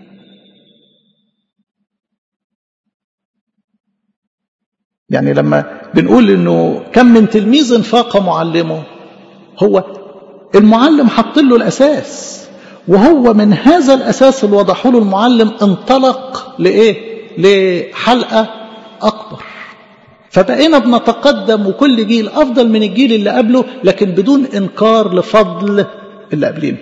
يعني لما بنقول انه كم من تلميذ فاق معلمه هو المعلم حط له الاساس وهو من هذا الاساس اللي وضحه له المعلم انطلق لايه لحلقة أكبر فبقينا بنتقدم وكل جيل أفضل من الجيل اللي قبله لكن بدون إنكار لفضل اللي قبلنا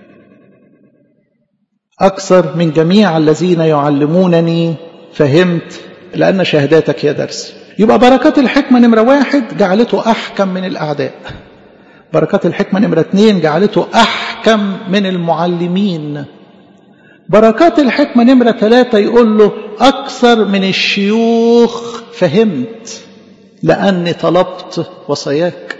أكثر من جميع الذين يعلمونني فهمت لأن شهاداتك هي درسي يبقى بركات الحكمة نمرة واحد جعلته أحكم من الأعداء بركات الحكمة نمرة اثنين جعلته أحكم من المعلمين بركات الحكمة نمرة ثلاثة يقول له أكثر من الشيوخ فهمت لأني طلبت وصاياك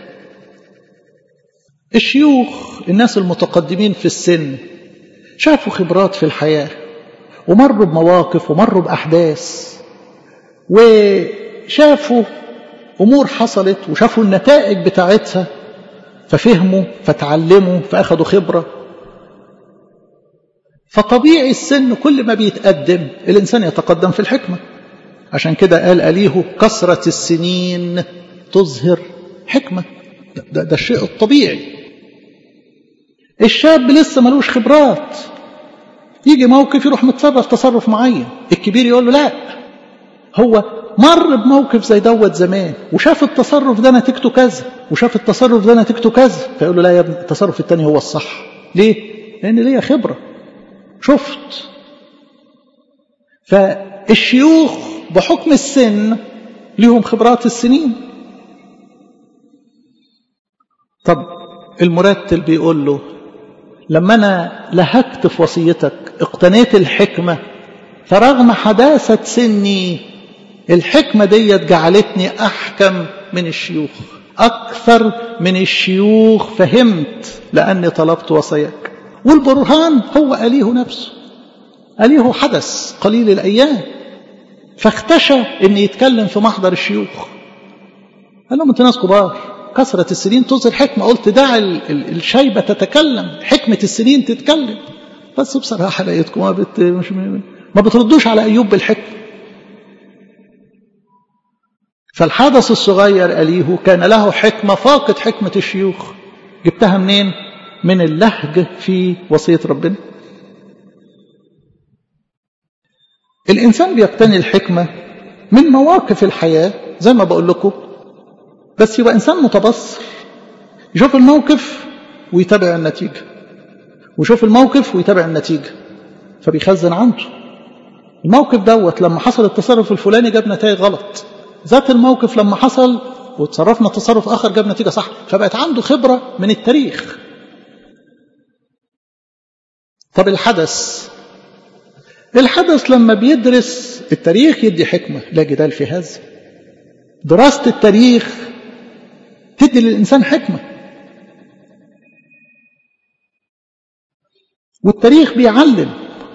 الشيوخ الناس المتقدمين في السن شافوا خبرات في الحياة ومروا بمواقف ومروا بأحداث وشافوا أمور حصلت وشافوا النتائج بتاعتها ففهموا فتعلموا فأخذوا خبرة فطبيعي السن كل ما بيتقدم الإنسان يتقدم في الحكمة عشان كده قال أليه كثرة السنين تظهر حكمة ده, ده, ده الشيء الطبيعي الشاب لسه ملوش خبرات يجي موقف يروح متصرف تصرف معين الكبير يقول له لا هو مر بموقف زي دوت زمان وشاف التصرف ده نتيجته كذا وشاف التصرف ده نتيجته كذا فيقول له لا يا ابني التصرف التاني هو الصح ليه؟ لأن ليا خبرة شفت فالشيوخ بحكم السن ليهم خبرات السنين طب المرتل بيقول له لما أنا لهكت في وصيتك اقتنيت الحكمة فرغم حداثة سني الحكمة ديت جعلتني أحكم من الشيوخ أكثر من الشيوخ فهمت لأني طلبت وصيك والبرهان هو أليه نفسه أليه حدث قليل الأيام فاختشى أن يتكلم في محضر الشيوخ قال لهم أنتوا ناس كبار كثرة السنين تظهر حكمة قلت دع الشيبة تتكلم حكمة السنين تتكلم بس بصراحة لقيتكم ما, بت... مش... ما بتردوش على أيوب بالحكمة فالحدث الصغير أليه كان له حكمة فاقت حكمة الشيوخ جبتها منين؟ من اللهج في وصية ربنا الإنسان بيقتني الحكمة من مواقف الحياة زي ما بقول لكم بس يبقى إنسان متبصر يشوف الموقف ويتابع النتيجة ويشوف الموقف ويتابع النتيجة فبيخزن عنده الموقف دوت لما حصل التصرف الفلاني جاب نتائج غلط ذات الموقف لما حصل وتصرفنا تصرف آخر جاب نتيجة صح فبقت عنده خبرة من التاريخ طب الحدث الحدث لما بيدرس التاريخ يدي حكمة لا جدال في هذا دراسة التاريخ تدي للإنسان حكمة والتاريخ بيعلم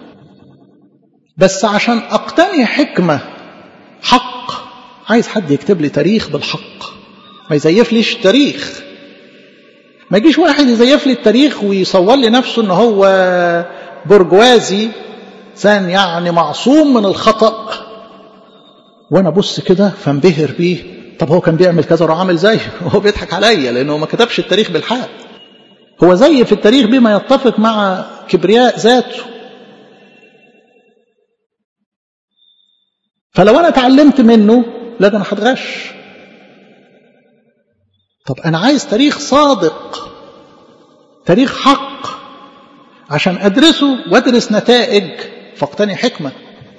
بس عشان أقتني حكمة حق عايز حد يكتب لي تاريخ بالحق ما يزيف ليش تاريخ ما يجيش واحد يزيف لي التاريخ ويصور لي نفسه ان هو برجوازي انسان يعني معصوم من الخطأ وانا ابص كده فانبهر بيه طب هو كان بيعمل كذا وراح عامل زيه وهو بيضحك عليا لانه ما كتبش التاريخ بالحق هو زي في التاريخ بما يتفق مع كبرياء ذاته فلو انا اتعلمت منه لا ده انا هتغش طب انا عايز تاريخ صادق تاريخ حق عشان ادرسه وادرس نتائج فاقتني حكمه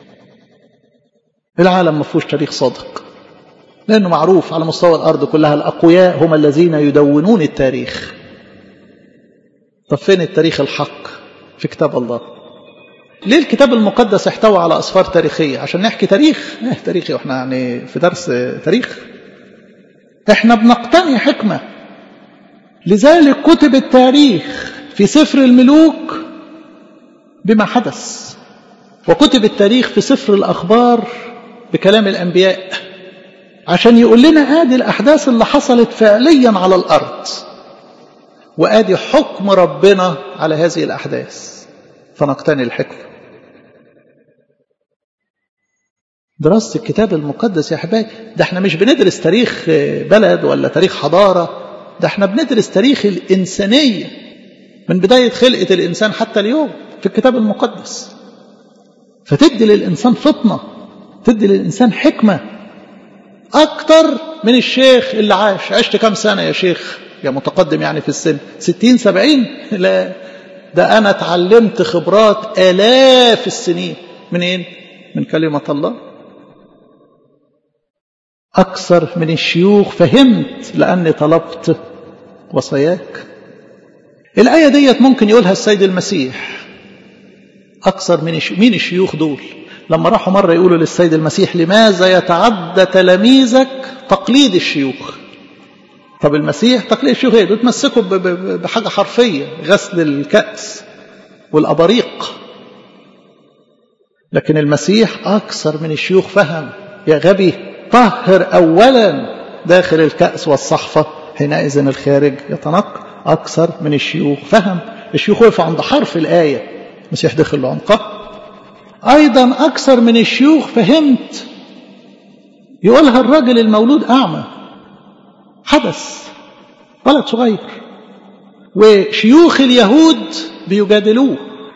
العالم ما فيهوش تاريخ صادق لانه معروف على مستوى الارض كلها الاقوياء هم الذين يدونون التاريخ طب فين التاريخ الحق في كتاب الله ليه الكتاب المقدس احتوى على أسفار تاريخية عشان نحكي تاريخ اه تاريخي واحنا يعني في درس تاريخ احنا بنقتني حكمة لذلك كتب التاريخ في سفر الملوك بما حدث وكتب التاريخ في سفر الأخبار بكلام الأنبياء عشان يقول لنا ادي الأحداث اللي حصلت فعليا على الأرض وادي حكم ربنا على هذه الأحداث فنقتني الحكمة دراسة الكتاب المقدس يا أحبائي ده احنا مش بندرس تاريخ بلد ولا تاريخ حضارة ده احنا بندرس تاريخ الإنسانية من بداية خلقة الإنسان حتى اليوم في الكتاب المقدس فتدي للإنسان فطنة تدي للإنسان حكمة أكتر من الشيخ اللي عاش عشت كم سنة يا شيخ يا متقدم يعني في السن ستين سبعين لا ده أنا اتعلمت خبرات آلاف السنين منين؟ من كلمة الله أكثر من الشيوخ فهمت لأني طلبت وصاياك الآية ديت ممكن يقولها السيد المسيح أكثر من مين الشيوخ دول لما راحوا مرة يقولوا للسيد المسيح لماذا يتعدى تلاميذك تقليد الشيوخ طب المسيح تقليد الشيوخ ايه تمسكوا بحاجة حرفية غسل الكأس والأباريق لكن المسيح أكثر من الشيوخ فهم يا غبي طهر أولا داخل الكأس والصحفة حينئذ الخارج يتنقى أكثر من الشيوخ فهم الشيوخ وقفوا عند حرف الآية المسيح دخل لعمقه أيضا أكثر من الشيوخ فهمت يقولها الرجل المولود أعمى حدث ولد صغير وشيوخ اليهود بيجادلوه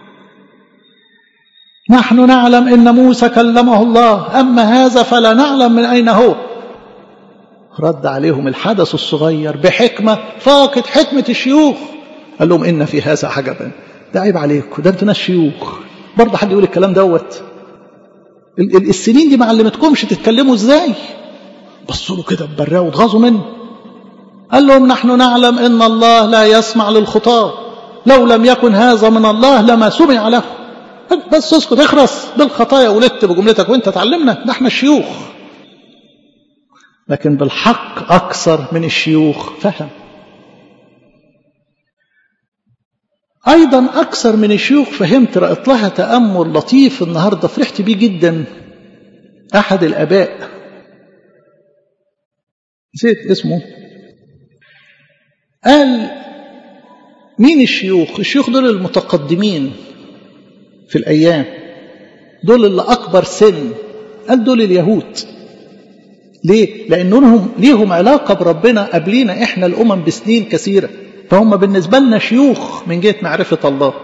نحن نعلم ان موسى كلمه الله اما هذا فلا نعلم من اين هو رد عليهم الحدث الصغير بحكمه فاقت حكمه الشيوخ قال لهم ان في هذا عجبا ده عيب عليكم ده انتوا ناس شيوخ برضه حد يقول الكلام دوت السنين دي ما علمتكمش تتكلموا ازاي بصوا له كده ببراه واتغاظوا منه قال لهم نحن نعلم ان الله لا يسمع للخطاه لو لم يكن هذا من الله لما سمع له بس اسكت اخرس بالخطايا ولدت بجملتك وانت تعلمنا ده احنا الشيوخ لكن بالحق اكثر من الشيوخ فهم ايضا اكثر من الشيوخ فهمت رأيت لها تامل لطيف النهارده فرحت بيه جدا احد الاباء نسيت اسمه قال مين الشيوخ الشيوخ دول المتقدمين في الأيام دول اللي أكبر سن قال دول اليهود ليه؟ لأنهم ليهم علاقة بربنا قبلينا إحنا الأمم بسنين كثيرة فهم بالنسبة لنا شيوخ من جهة معرفة الله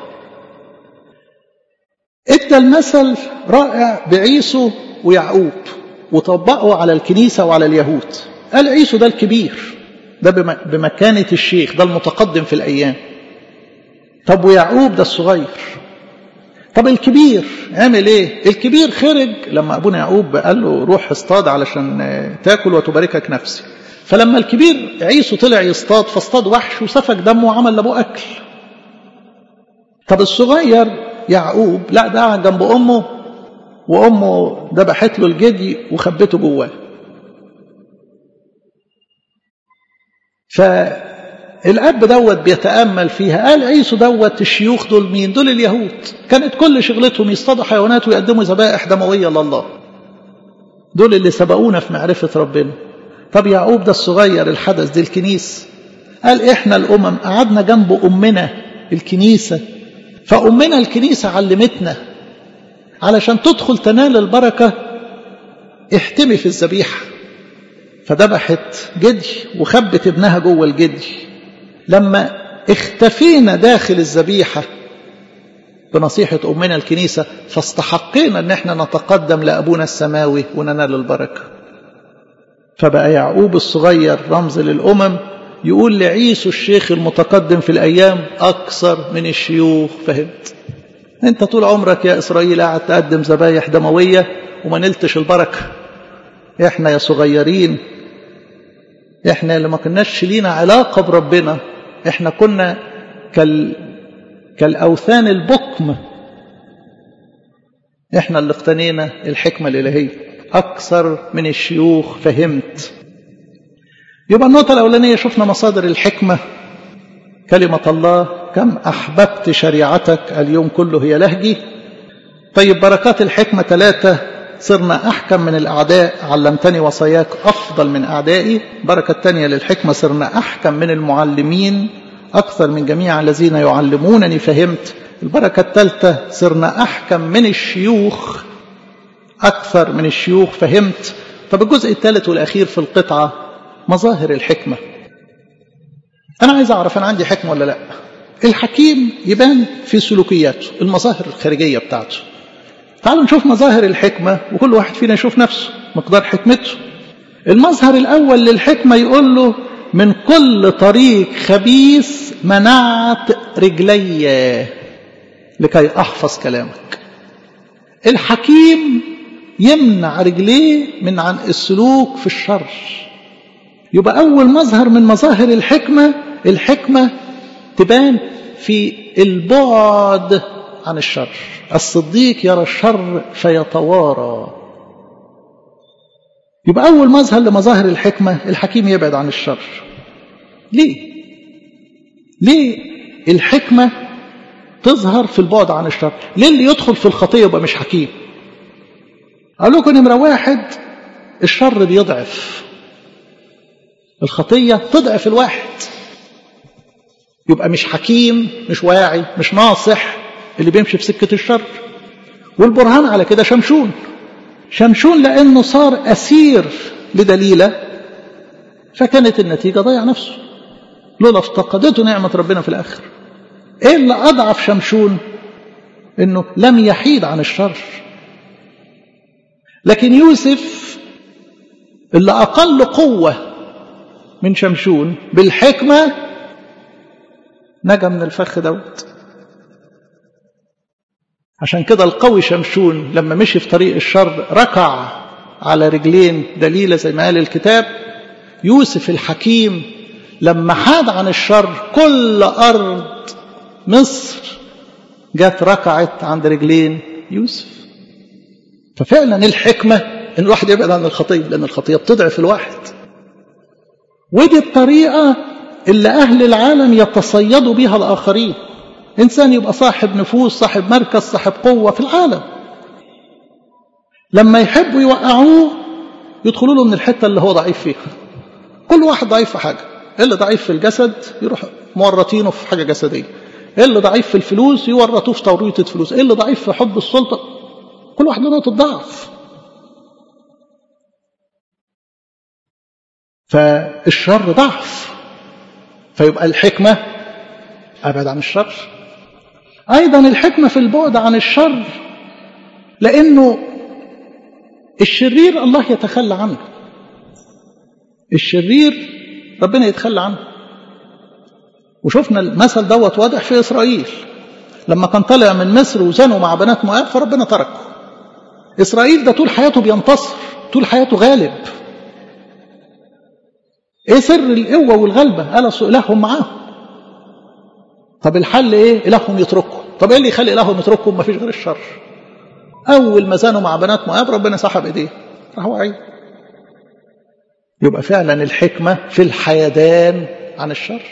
ادى المثل رائع بعيسو ويعقوب وطبقه على الكنيسة وعلى اليهود قال عيسو ده الكبير ده بمكانة الشيخ ده المتقدم في الأيام طب ويعقوب ده الصغير طب الكبير عمل ايه الكبير خرج لما ابونا يعقوب قال له روح اصطاد علشان تاكل وتباركك نفسي فلما الكبير عيسو طلع يصطاد فاصطاد وحش وسفك دمه وعمل لابوه اكل طب الصغير يعقوب لا ده قعد جنب امه وامه ذبحت له الجدي وخبته جواه فالاب دوت بيتامل فيها قال عيسو دوت الشيوخ دول مين دول اليهود كانت كل شغلتهم يصطادوا حيوانات ويقدموا ذبائح دمويه لله دول اللي سبقونا في معرفه ربنا طب يعقوب ده الصغير الحدث دي الكنيسه قال احنا الامم قعدنا جنب امنا الكنيسه فامنا الكنيسه علمتنا علشان تدخل تنال البركه احتمي في الذبيحه فذبحت جدي وخبت ابنها جوه الجدي لما اختفينا داخل الذبيحة بنصيحة أمنا الكنيسة فاستحقينا أن احنا نتقدم لأبونا السماوي وننال البركة فبقى يعقوب الصغير رمز للأمم يقول لعيسو الشيخ المتقدم في الأيام أكثر من الشيوخ فهمت أنت طول عمرك يا إسرائيل قاعد تقدم ذبايح دموية وما نلتش البركة احنا يا صغيرين احنا اللي ما كناش لينا علاقة بربنا احنا كنا كال كالأوثان البكم احنا اللي اقتنينا الحكمة الإلهية أكثر من الشيوخ فهمت يبقى النقطة الأولانية شفنا مصادر الحكمة كلمة الله كم أحببت شريعتك اليوم كله هي لهجي طيب بركات الحكمة ثلاثة صرنا أحكم من الأعداء علمتني وصاياك أفضل من أعدائي بركة الثانية للحكمة صرنا أحكم من المعلمين أكثر من جميع الذين يعلمونني فهمت البركة الثالثة صرنا أحكم من الشيوخ أكثر من الشيوخ فهمت طب الجزء الثالث والأخير في القطعة مظاهر الحكمة أنا عايز أعرف أنا عندي حكمة ولا لا الحكيم يبان في سلوكياته المظاهر الخارجية بتاعته تعالوا نشوف مظاهر الحكمة وكل واحد فينا يشوف نفسه مقدار حكمته المظهر الأول للحكمة يقول له من كل طريق خبيث منعت رجلي لكي أحفظ كلامك الحكيم يمنع رجليه من عن السلوك في الشر يبقى أول مظهر من مظاهر الحكمة الحكمة تبان في البعد عن الشر الصديق يرى الشر فيتوارى يبقى أول مظهر لمظاهر الحكمة الحكيم يبعد عن الشر ليه؟ ليه الحكمة تظهر في البعد عن الشر ليه اللي يدخل في الخطية يبقى مش حكيم أقول لكم نمرة واحد الشر بيضعف الخطية تضعف الواحد يبقى مش حكيم مش واعي مش ناصح اللي بيمشي في سكة الشر والبرهان على كده شمشون شمشون لأنه صار أسير لدليلة فكانت النتيجة ضيع نفسه لولا افتقدته نعمة ربنا في الآخر إيه اللي أضعف شمشون إنه لم يحيد عن الشر لكن يوسف اللي أقل قوة من شمشون بالحكمة نجا من الفخ دوت عشان كده القوي شمشون لما مشي في طريق الشر ركع على رجلين دليلة زي ما قال الكتاب يوسف الحكيم لما حاد عن الشر كل أرض مصر جت ركعت عند رجلين يوسف ففعلا الحكمة ان الواحد يبعد عن الخطية لان الخطية بتضعف الواحد ودي الطريقة اللي أهل العالم يتصيدوا بها الآخرين إنسان يبقى صاحب نفوس صاحب مركز صاحب قوة في العالم لما يحبوا يوقعوه يدخلوا له من الحتة اللي هو ضعيف فيها كل واحد ضعيف في حاجة اللي ضعيف في الجسد يروح مورطينه في حاجة جسدية اللي ضعيف في الفلوس يورطوه في توريطة فلوس اللي ضعيف في حب السلطة كل واحد له نقطة ضعف فالشر ضعف فيبقى الحكمة أبعد عن الشر أيضا الحكمة في البعد عن الشر لأنه الشرير الله يتخلى عنه الشرير ربنا يتخلى عنه وشفنا المثل دوت واضح في إسرائيل لما كان طالع من مصر وزنوا مع بنات مؤاب فربنا تركه إسرائيل ده طول حياته بينتصر طول حياته غالب ايه سر القوة والغلبة قال أصل إلههم معاهم طب الحل ايه إلههم يتركهم طب ايه اللي يخلي إلههم يتركهم مفيش غير الشر أول ما زانوا مع بنات مؤاب ربنا سحب إيديه راح واعي يبقى فعلا الحكمة في الحيدان عن الشر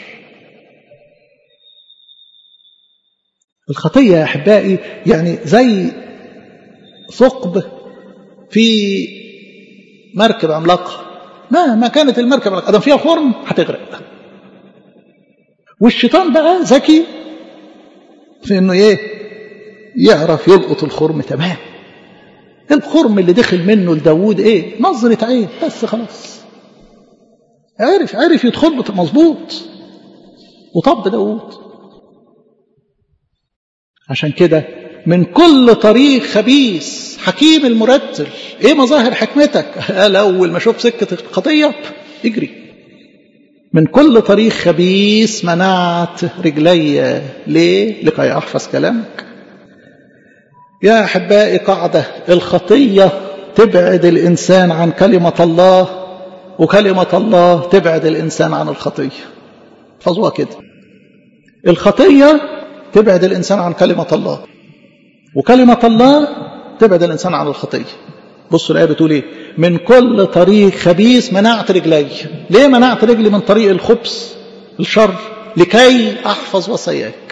الخطية يا أحبائي يعني زي ثقب في مركب عملاقة مهما كانت المركب ادم فيها خرم هتغرق والشيطان بقى ذكي في انه ايه يعرف يلقط الخرم تمام الخرم اللي دخل منه لداوود ايه نظرة عين بس خلاص عرف عرف يدخل له مظبوط وطب داوود عشان كده من كل طريق خبيث حكيم المرتل ايه مظاهر حكمتك قال اول ما اشوف سكه الخطيه اجري من كل طريق خبيث منعت رجلي ليه لكي احفظ كلامك يا احبائي قاعده الخطيه تبعد الانسان عن كلمه الله وكلمه الله تبعد الانسان عن الخطيه احفظوها كده الخطيه تبعد الانسان عن كلمه الله وكلمة الله تبعد الإنسان عن الخطية بصوا الآية بتقول إيه من كل طريق خبيث منعت رجلي ليه منعت رجلي من طريق الخبث الشر لكي أحفظ وصاياك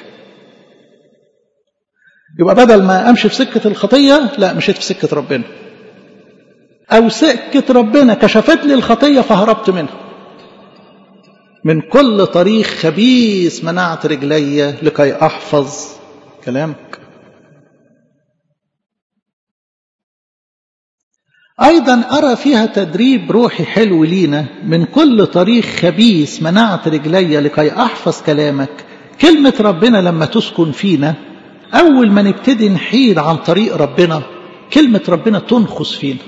يبقى بدل ما أمشي في سكة الخطية لا مشيت في سكة ربنا أو سكة ربنا كشفت لي الخطية فهربت منها من كل طريق خبيث منعت رجلي لكي أحفظ كلامك أيضا أرى فيها تدريب روحي حلو لينا من كل طريق خبيث منعت رجلي لكي أحفظ كلامك كلمة ربنا لما تسكن فينا أول ما نبتدي نحيد عن طريق ربنا كلمة ربنا تنخس فينا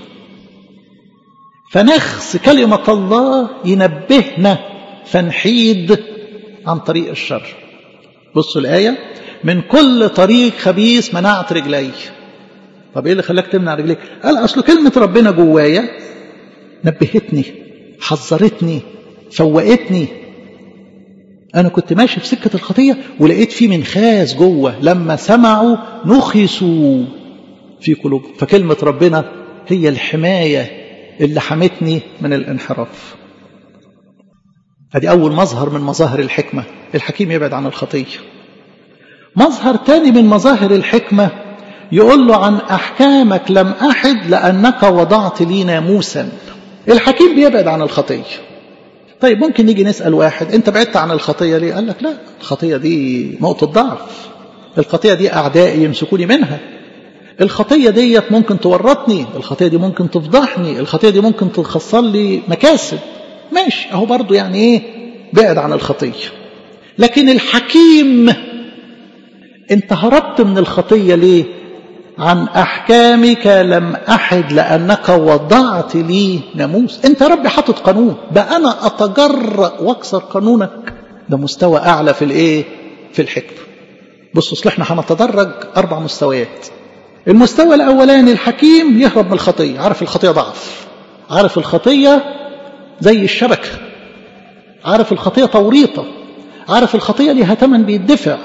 فنخس كلمة الله ينبهنا فنحيد عن طريق الشر بصوا الآية من كل طريق خبيث منعت رجلي طب ايه اللي خلاك تمنع رجليك قال اصل كلمه ربنا جوايا نبهتني حذرتني فوقتني انا كنت ماشي في سكه الخطيه ولقيت في منخاس جوه لما سمعوا نخسوا في قلوبهم فكلمه ربنا هي الحمايه اللي حمتني من الانحراف ادي اول مظهر من مظاهر الحكمه الحكيم يبعد عن الخطيه مظهر تاني من مظاهر الحكمه يقول له عن أحكامك لم أحد لأنك وضعت لي ناموسا الحكيم بيبعد عن الخطية طيب ممكن نيجي نسأل واحد أنت بعدت عن الخطية ليه قال لك لا الخطية دي نقطة ضعف الخطية دي أعدائي يمسكوني منها الخطية ديت ممكن تورطني الخطية دي ممكن تفضحني الخطية دي ممكن تخسر لي مكاسب ماشي أهو برضو يعني إيه بعد عن الخطية لكن الحكيم انت هربت من الخطية ليه عن أحكامك لم أحد لأنك وضعت لي ناموس أنت يا رب حاطط قانون بقى أنا أتجرأ وأكسر قانونك ده مستوى أعلى في الإيه في الحكمة بصوا أصل إحنا هنتدرج أربع مستويات المستوى الأولاني الحكيم يهرب من الخطية عارف الخطية ضعف عارف الخطية زي الشبكة عارف الخطية توريطة عارف الخطية ليها ثمن بيدفع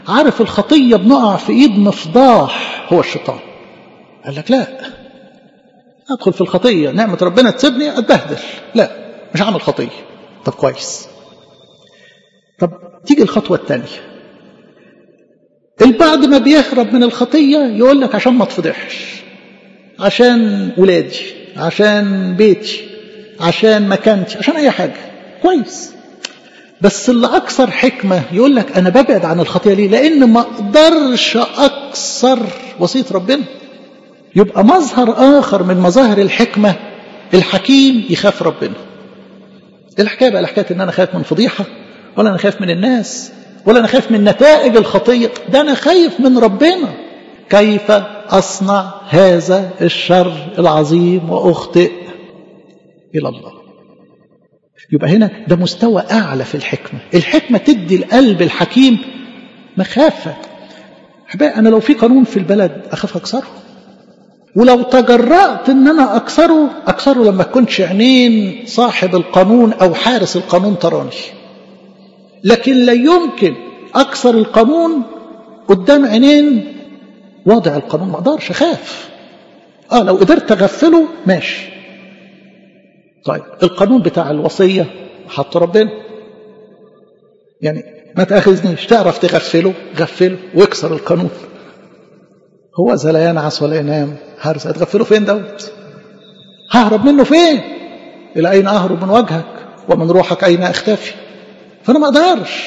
عارف الخطية بنقع في إيد مفضاح هو الشيطان قال لك لا أدخل في الخطية نعمة ربنا تسيبني أتبهدل لا مش هعمل خطية طب كويس طب تيجي الخطوة الثانية البعض ما بيهرب من الخطية يقول لك عشان ما تفضحش عشان ولادي عشان بيتي عشان مكانتي عشان أي حاجة كويس بس اللي أكثر حكمة يقول لك أنا ببعد عن الخطية ليه لأن ما أقدرش أكثر وصية ربنا يبقى مظهر آخر من مظاهر الحكمة الحكيم يخاف ربنا الحكاية بقى الحكاية إن أنا خايف من فضيحة ولا أنا خايف من الناس ولا أنا خايف من نتائج الخطية ده أنا خايف من ربنا كيف أصنع هذا الشر العظيم وأخطئ إلى الله يبقى هنا ده مستوى أعلى في الحكمة الحكمة تدي القلب الحكيم مخافة أحبائي أنا لو في قانون في البلد أخاف أكسره ولو تجرأت ان انا اكسره اكسره لما تكونش عينين صاحب القانون او حارس القانون تراني لكن لا يمكن اكسر القانون قدام عينين واضع القانون ما اقدرش اخاف اه لو قدرت اغفله ماشي طيب القانون بتاع الوصيه حط ربنا يعني ما تاخذنيش تعرف تغفله غفله واكسر القانون هو ذا لا ينعس ولا ينام هرس هتغفله فين دوت ههرب منه فين الى اين اهرب من وجهك ومن روحك اين اختفي فانا ما اقدرش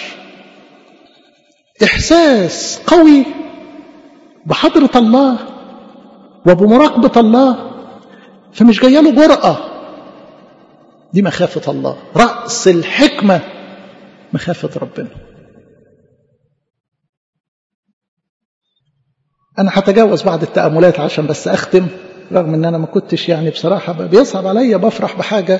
احساس قوي بحضره الله وبمراقبه الله فمش جايه له جرأه دي مخافه الله راس الحكمه مخافه ربنا أنا هتجاوز بعض التأملات عشان بس أختم رغم أن أنا ما كنتش يعني بصراحة بيصعب عليا بفرح بحاجة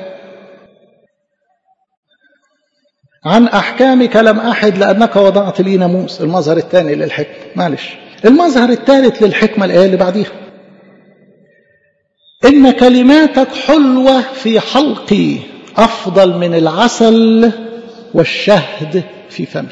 عن أحكامك لم أحد لأنك وضعت لي ناموس المظهر الثاني للحكمة معلش المظهر الثالث للحكمة الآية اللي بعديها إن كلماتك حلوة في حلقي أفضل من العسل والشهد في فمي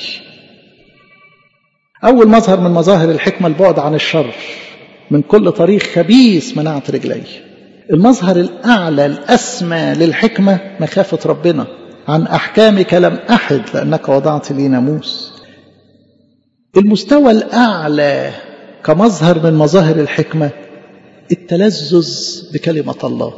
أول مظهر من مظاهر الحكمة البعد عن الشر من كل طريق خبيث منعت رجلي المظهر الأعلى الأسمى للحكمة مخافة ربنا عن أحكامك لم أحد لأنك وضعت لي ناموس المستوى الأعلى كمظهر من مظاهر الحكمة التلذذ بكلمة الله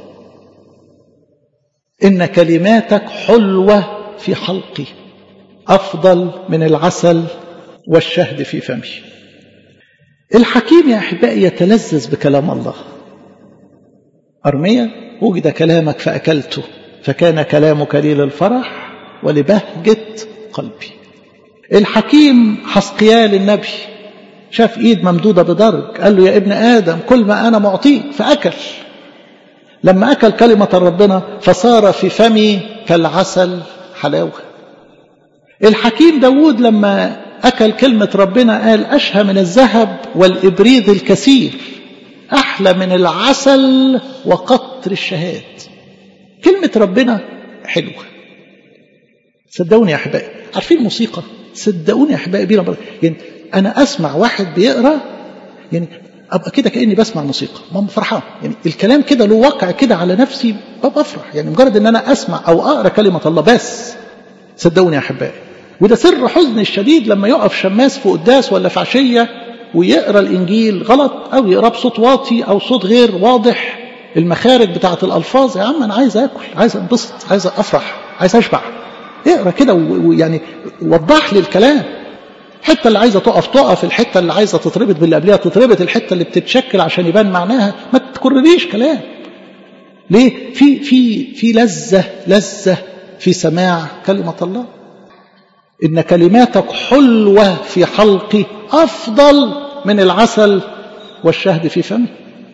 إن كلماتك حلوة في حلقي أفضل من العسل والشهد في فمي الحكيم يا أحبائي يتلذذ بكلام الله أرمية وجد كلامك فأكلته فكان كلامك لي للفرح ولبهجة قلبي الحكيم حسقيال النبي شاف ايد ممدودة بدرج قال له يا ابن آدم كل ما أنا معطيك فأكل لما أكل كلمة ربنا فصار في فمي كالعسل حلاوة الحكيم داود لما أكل كلمة ربنا قال أشهى من الذهب والإبريد الكثير أحلى من العسل وقطر الشهاد كلمة ربنا حلوة صدقوني يا أحبائي عارفين الموسيقى صدقوني يا أحبائي بينا يعني أنا أسمع واحد بيقرأ يعني أبقى كده كأني بسمع موسيقى ما فرحان يعني الكلام كده له وقع كده على نفسي ببقى أفرح يعني مجرد إن أنا أسمع أو أقرأ كلمة الله بس صدقوني يا أحبائي وده سر حزن الشديد لما يقف شماس في قداس ولا في عشية ويقرأ الإنجيل غلط أو يقرأ بصوت واطي أو صوت غير واضح المخارج بتاعة الألفاظ يا عم أنا عايز أكل عايز أنبسط عايز أفرح عايز أشبع اقرأ كده ويعني وضح لي الكلام الحتة اللي عايزة تقف تقف الحتة اللي عايزة تتربط باللي قبلها تتربط الحتة اللي بتتشكل عشان يبان معناها ما تكرريش كلام ليه في في في لذة لذة في سماع كلمة الله إن كلماتك حلوة في حلقي أفضل من العسل والشهد في فمي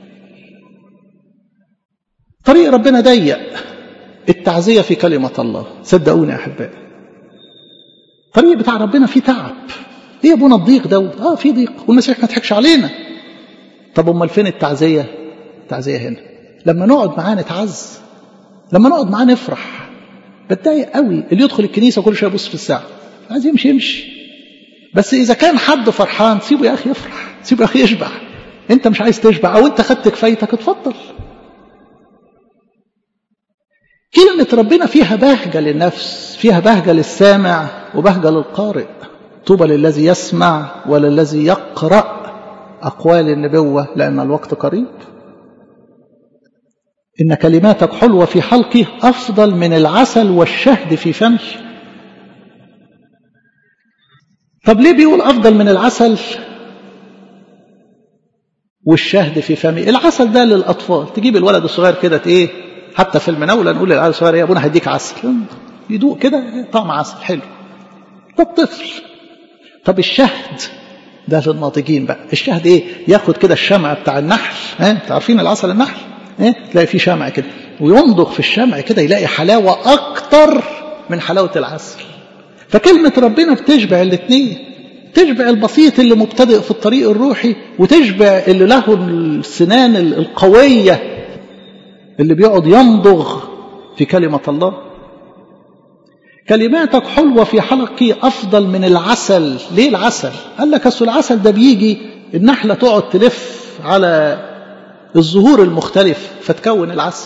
طريق ربنا ضيق التعزية في كلمة الله صدقوني يا أحبائي الطريق بتاع ربنا فيه تعب ايه يا ابونا الضيق دوت اه في ضيق والمسيح ما تضحكش علينا طب امال فين التعزيه التعزيه هنا لما نقعد معاه نتعز لما نقعد معاه نفرح بتضايق قوي اللي يدخل الكنيسه كل شويه يبص في الساعه عايز يمشي يمشي بس إذا كان حد فرحان سيبه يا أخي يفرح سيبه يا أخي يشبع أنت مش عايز تشبع أو أنت خدت كفايتك اتفضل كلمة ربنا فيها بهجة للنفس فيها بهجة للسامع وبهجة للقارئ طوبى للذي يسمع وللذي يقرأ أقوال النبوة لأن الوقت قريب إن كلماتك حلوة في حلقي أفضل من العسل والشهد في فمي طب ليه بيقول أفضل من العسل والشهد في فمي العسل ده للأطفال تجيب الولد الصغير كده ايه حتى في المناولة نقول للعيال الصغير يا ابونا هديك عسل يدوق كده طعم عسل حلو ده الطفل طب الشهد ده للناضجين بقى الشهد ايه ياخد كده الشمع بتاع النحل ها عارفين العسل النحل ها تلاقي فيه شمع كده وينضغ في الشمع كده يلاقي حلاوة أكتر من حلاوة العسل فكلمة ربنا بتشبع الاثنين تشبع البسيط اللي مبتدئ في الطريق الروحي وتشبع اللي له السنان القوية اللي بيقعد يمضغ في كلمة الله كلماتك حلوة في حلقي أفضل من العسل ليه العسل قال لك أصل العسل ده بيجي النحلة تقعد تلف على الزهور المختلف فتكون العسل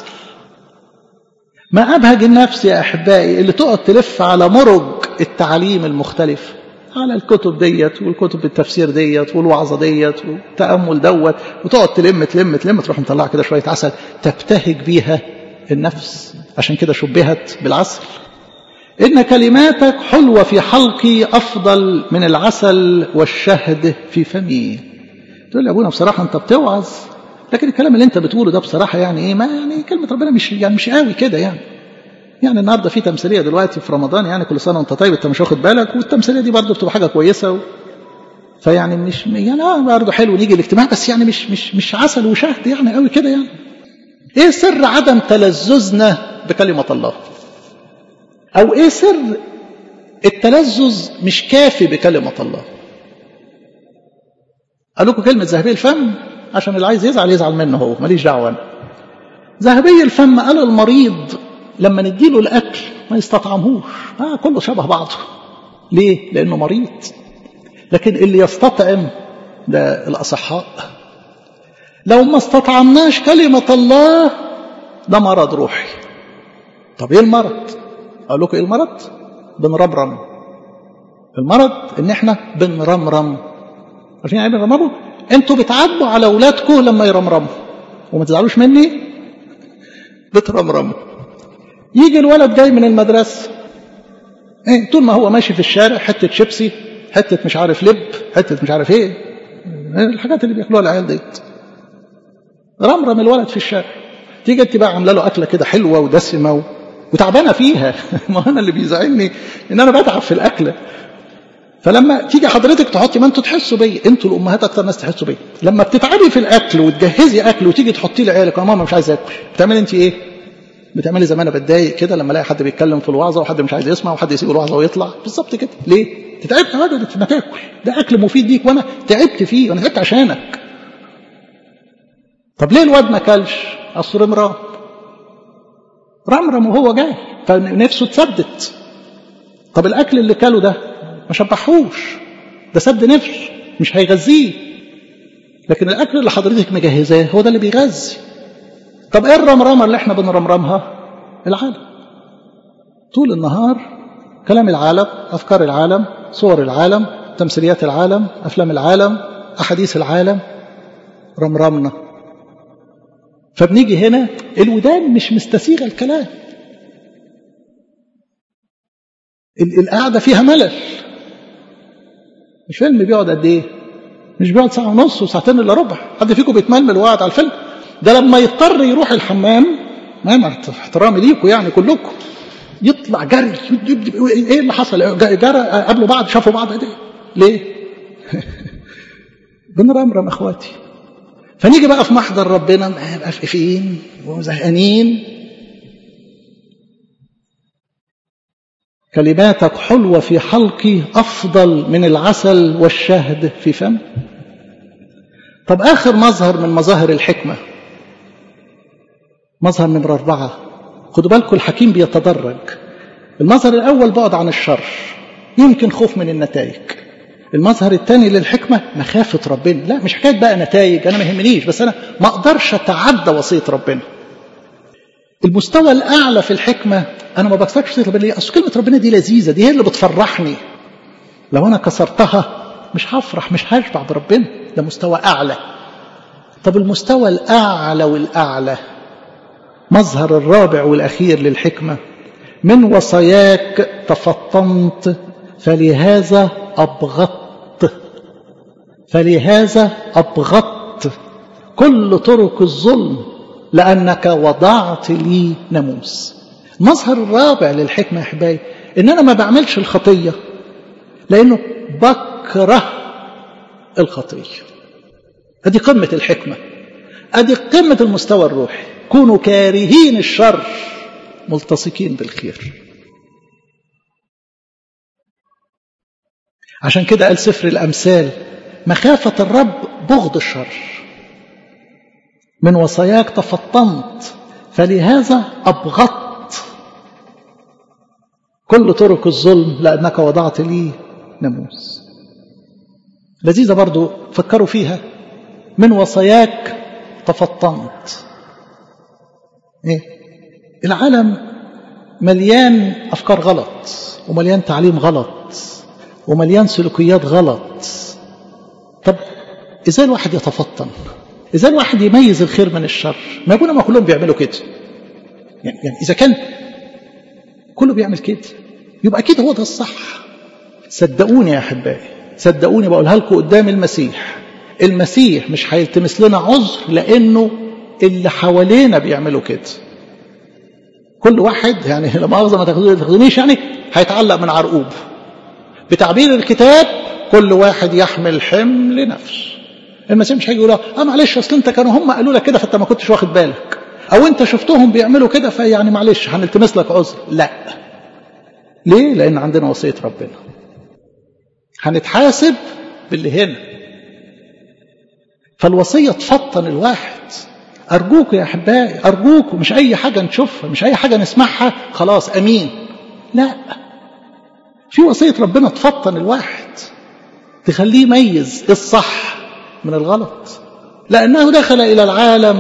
ما أبهج النفس يا أحبائي اللي تقعد تلف على مرج التعليم المختلف على الكتب ديت والكتب التفسير ديت والوعظة ديت والتأمل دوت وتقعد تلم تلم تلم تروح مطلع كده شوية عسل تبتهج بيها النفس عشان كده شبهت بالعسل إن كلماتك حلوة في حلقي أفضل من العسل والشهد في فمي تقول لي أبونا بصراحة أنت بتوعظ لكن الكلام اللي أنت بتقوله ده بصراحة يعني إيه ما يعني كلمة ربنا مش يعني مش قوي كده يعني يعني النهارده في تمثيليه دلوقتي في رمضان يعني كل سنه وانت طيب انت مش واخد بالك والتمثيليه دي برضه بتبقى حاجه كويسه و... فيعني مش يعني اه برضه حلو نيجي الاجتماع بس يعني مش مش مش عسل وشهد يعني قوي كده يعني ايه سر عدم تلذذنا بكلمه الله او ايه سر التلذذ مش كافي بكلمه الله قال لكم كلمه ذهبي الفم عشان اللي عايز يزعل يزعل منه هو ماليش دعوه انا ذهبي الفم قال المريض لما نديله الأكل ما يستطعمهوش آه كله شبه بعضه ليه؟ لأنه مريض لكن اللي يستطعم ده الأصحاء لو ما استطعمناش كلمة الله ده مرض روحي طب ايه المرض اقول لكم ايه المرض بنرمرم المرض ان احنا بنرمرم عارفين يعني بنرمرموا انتوا بتعاتبوا على اولادكم لما يرمرموا وما تزعلوش مني بترمرموا يجي الولد جاي من المدرسة ايه طول ما هو ماشي في الشارع حتة شيبسي حتة مش عارف لب حتة مش عارف ايه الحاجات اللي بياكلوها العيال ديت رمرم الولد في الشارع تيجي انت بقى عامله له اكله كده حلوه ودسمه و... وتعبانه فيها ما انا اللي بيزعلني ان انا بتعب في الاكله فلما تيجي حضرتك تحطي ما انتوا تحسوا بيا انتوا الامهات اكتر ناس تحسوا بيا لما بتتعبي في الاكل وتجهزي اكل وتيجي تحطيه لعيالك يا ماما مش عايز اكل بتعملي انت ايه بتعملي زي ما انا بتضايق كده لما الاقي حد بيتكلم في الوعظه وحد مش عايز يسمع وحد يسيب الوعظه ويطلع بالظبط كده ليه تتعبت ابدا ما تاكل ده اكل مفيد ليك وانا تعبت فيه وانا تعبت عشانك طب ليه الواد ما كلش اصل رمرام رمرم وهو جاي فنفسه اتسدت طب الاكل اللي كله ده ما شبعهوش ده سد نفس مش هيغذيه لكن الاكل اللي حضرتك مجهزاه هو ده اللي بيغذي طب ايه الرمرمه اللي احنا بنرمرمها العالم طول النهار كلام العالم افكار العالم صور العالم تمثيليات العالم افلام العالم احاديث العالم رمرمنا فبنيجي هنا الودان مش مستسيغه الكلام القعده فيها ملل الفيلم بيقعد قد ايه مش بيقعد ساعه ونص وساعتين الا ربع حد فيكم بيتململ وقعد على الفيلم ده لما يضطر يروح الحمام مع احترامي ليكم يعني كلكم يطلع جري ايه اللي حصل جرى قابلوا بعض شافوا بعض ايه ليه بنرمرم اخواتي فنيجي بقى في محضر ربنا نبقى فين وزهقانين كلماتك حلوة في حلقي أفضل من العسل والشهد في فم طب آخر مظهر من مظاهر الحكمة مظهر نمرة أربعة خدوا بالكم الحكيم بيتدرج المظهر الأول بعد عن الشر يمكن خوف من النتائج المظهر الثاني للحكمة مخافة ربنا لا مش حكاية بقى نتائج أنا ما يهمنيش بس أنا ما أقدرش أتعدى وصية ربنا المستوى الأعلى في الحكمة أنا ما بكسرش وصية ربنا ليه أصل كلمة ربنا دي لذيذة دي هي اللي بتفرحني لو أنا كسرتها مش هفرح مش هشبع بربنا ده مستوى أعلى طب المستوى الأعلى والأعلى مظهر الرابع والأخير للحكمة من وصاياك تفطنت فلهذا أبغضت فلهذا أبغضت كل طرق الظلم لأنك وضعت لي ناموس المظهر الرابع للحكمة يا أحبائي إن أنا ما بعملش الخطية لأنه بكره الخطية أدي قمة الحكمة أدي قمة المستوى الروحي كونوا كارهين الشر ملتصقين بالخير عشان كده قال سفر الأمثال مخافة الرب بغض الشر من وصاياك تفطنت فلهذا أبغضت كل طرق الظلم لأنك وضعت لي ناموس لذيذة برضو فكروا فيها من وصاياك تفطنت إيه؟ العالم مليان أفكار غلط ومليان تعليم غلط ومليان سلوكيات غلط طب ازاي الواحد يتفطن ازاي الواحد يميز الخير من الشر ما يكون ما كلهم بيعملوا كده يعني, يعني اذا كان كله بيعمل كده يبقى كده هو ده الصح صدقوني يا احبائي صدقوني بقولها لكم قدام المسيح المسيح مش هيلتمس لنا عذر لانه اللي حوالينا بيعملوا كده كل واحد يعني لا مؤاخذه ما تاخذونيش يعني هيتعلق من عرقوب بتعبير الكتاب كل واحد يحمل حمل نفسه المسيح مش هيجي يقول اه معلش اصل انت كانوا هم قالوا لك كده فانت ما كنتش واخد بالك او انت شفتهم بيعملوا كده فيعني معلش هنلتمس لك عذر لا ليه لان عندنا وصيه ربنا هنتحاسب باللي هنا فالوصيه تفطن الواحد ارجوكوا يا احبائي ارجوكوا مش اي حاجه نشوفها مش اي حاجه نسمعها خلاص امين لا في وصيه ربنا تفطن الواحد تخليه يميز الصح من الغلط لأنه دخل إلى العالم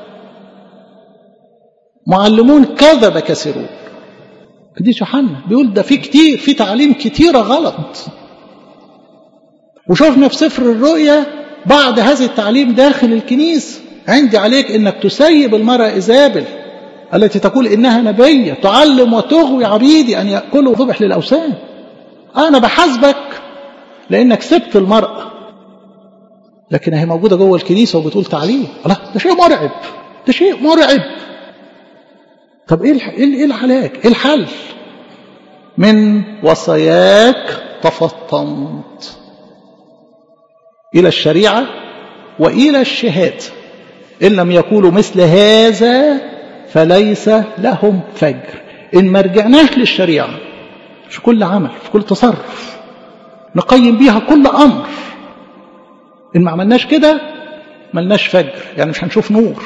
معلمون كذب كثيرون قديس يوحنا بيقول ده في كتير في تعليم كتيرة غلط وشوفنا في سفر الرؤيا بعد هذا التعليم داخل الكنيسة عندي عليك انك تسيب المرأة إيزابل التي تقول إنها نبية تعلم وتغوي عبيدي أن يأكلوا ذبح للأوثان أنا بحاسبك لأنك سبت المرأة لكن هي موجودة جوه الكنيسة وبتقول تعليم الله ده شيء مرعب ده شيء مرعب طب ايه ايه العلاج ايه الحل من وصاياك تفطنت الى الشريعه والى الشهاده ان لم يقولوا مثل هذا فليس لهم فجر ان ما رجعناش للشريعه في كل عمل في كل تصرف نقيم بيها كل امر ان ما عملناش كده ملناش فجر يعني مش هنشوف نور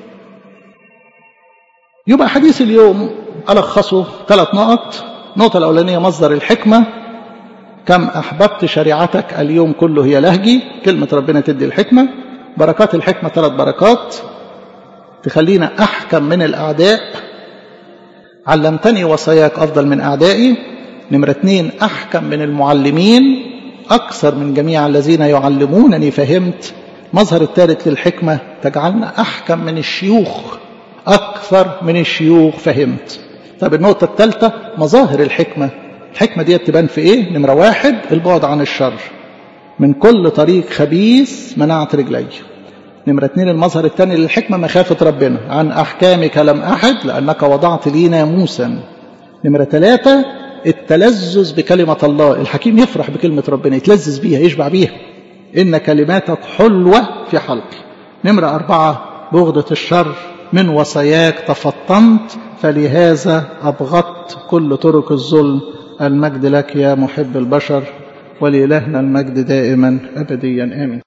يبقى حديث اليوم ألخصه ثلاث نقط النقطة الأولانية مصدر الحكمة كم أحببت شريعتك اليوم كله هي لهجي كلمة ربنا تدي الحكمة بركات الحكمة ثلاث بركات تخلينا أحكم من الأعداء علمتني وصاياك أفضل من أعدائي نمرة اثنين أحكم من المعلمين أكثر من جميع الذين يعلمونني فهمت مظهر الثالث للحكمة تجعلنا أحكم من الشيوخ أكثر من الشيوخ فهمت طب النقطة الثالثة مظاهر الحكمة الحكمة دي تبان في إيه؟ نمرة واحد البعد عن الشر من كل طريق خبيث منعت رجلي نمرة اثنين المظهر الثاني للحكمة مخافة ربنا عن أحكامك لم أحد لأنك وضعت لي ناموسا نمرة ثلاثة التلذذ بكلمة الله الحكيم يفرح بكلمة ربنا يتلذذ بيها يشبع بيها إن كلماتك حلوة في حلقي نمرة أربعة بغضة الشر من وصاياك تفطنت فلهذا أبغضت كل طرق الظلم المجد لك يا محب البشر ولإلهنا المجد دائما أبديا آمين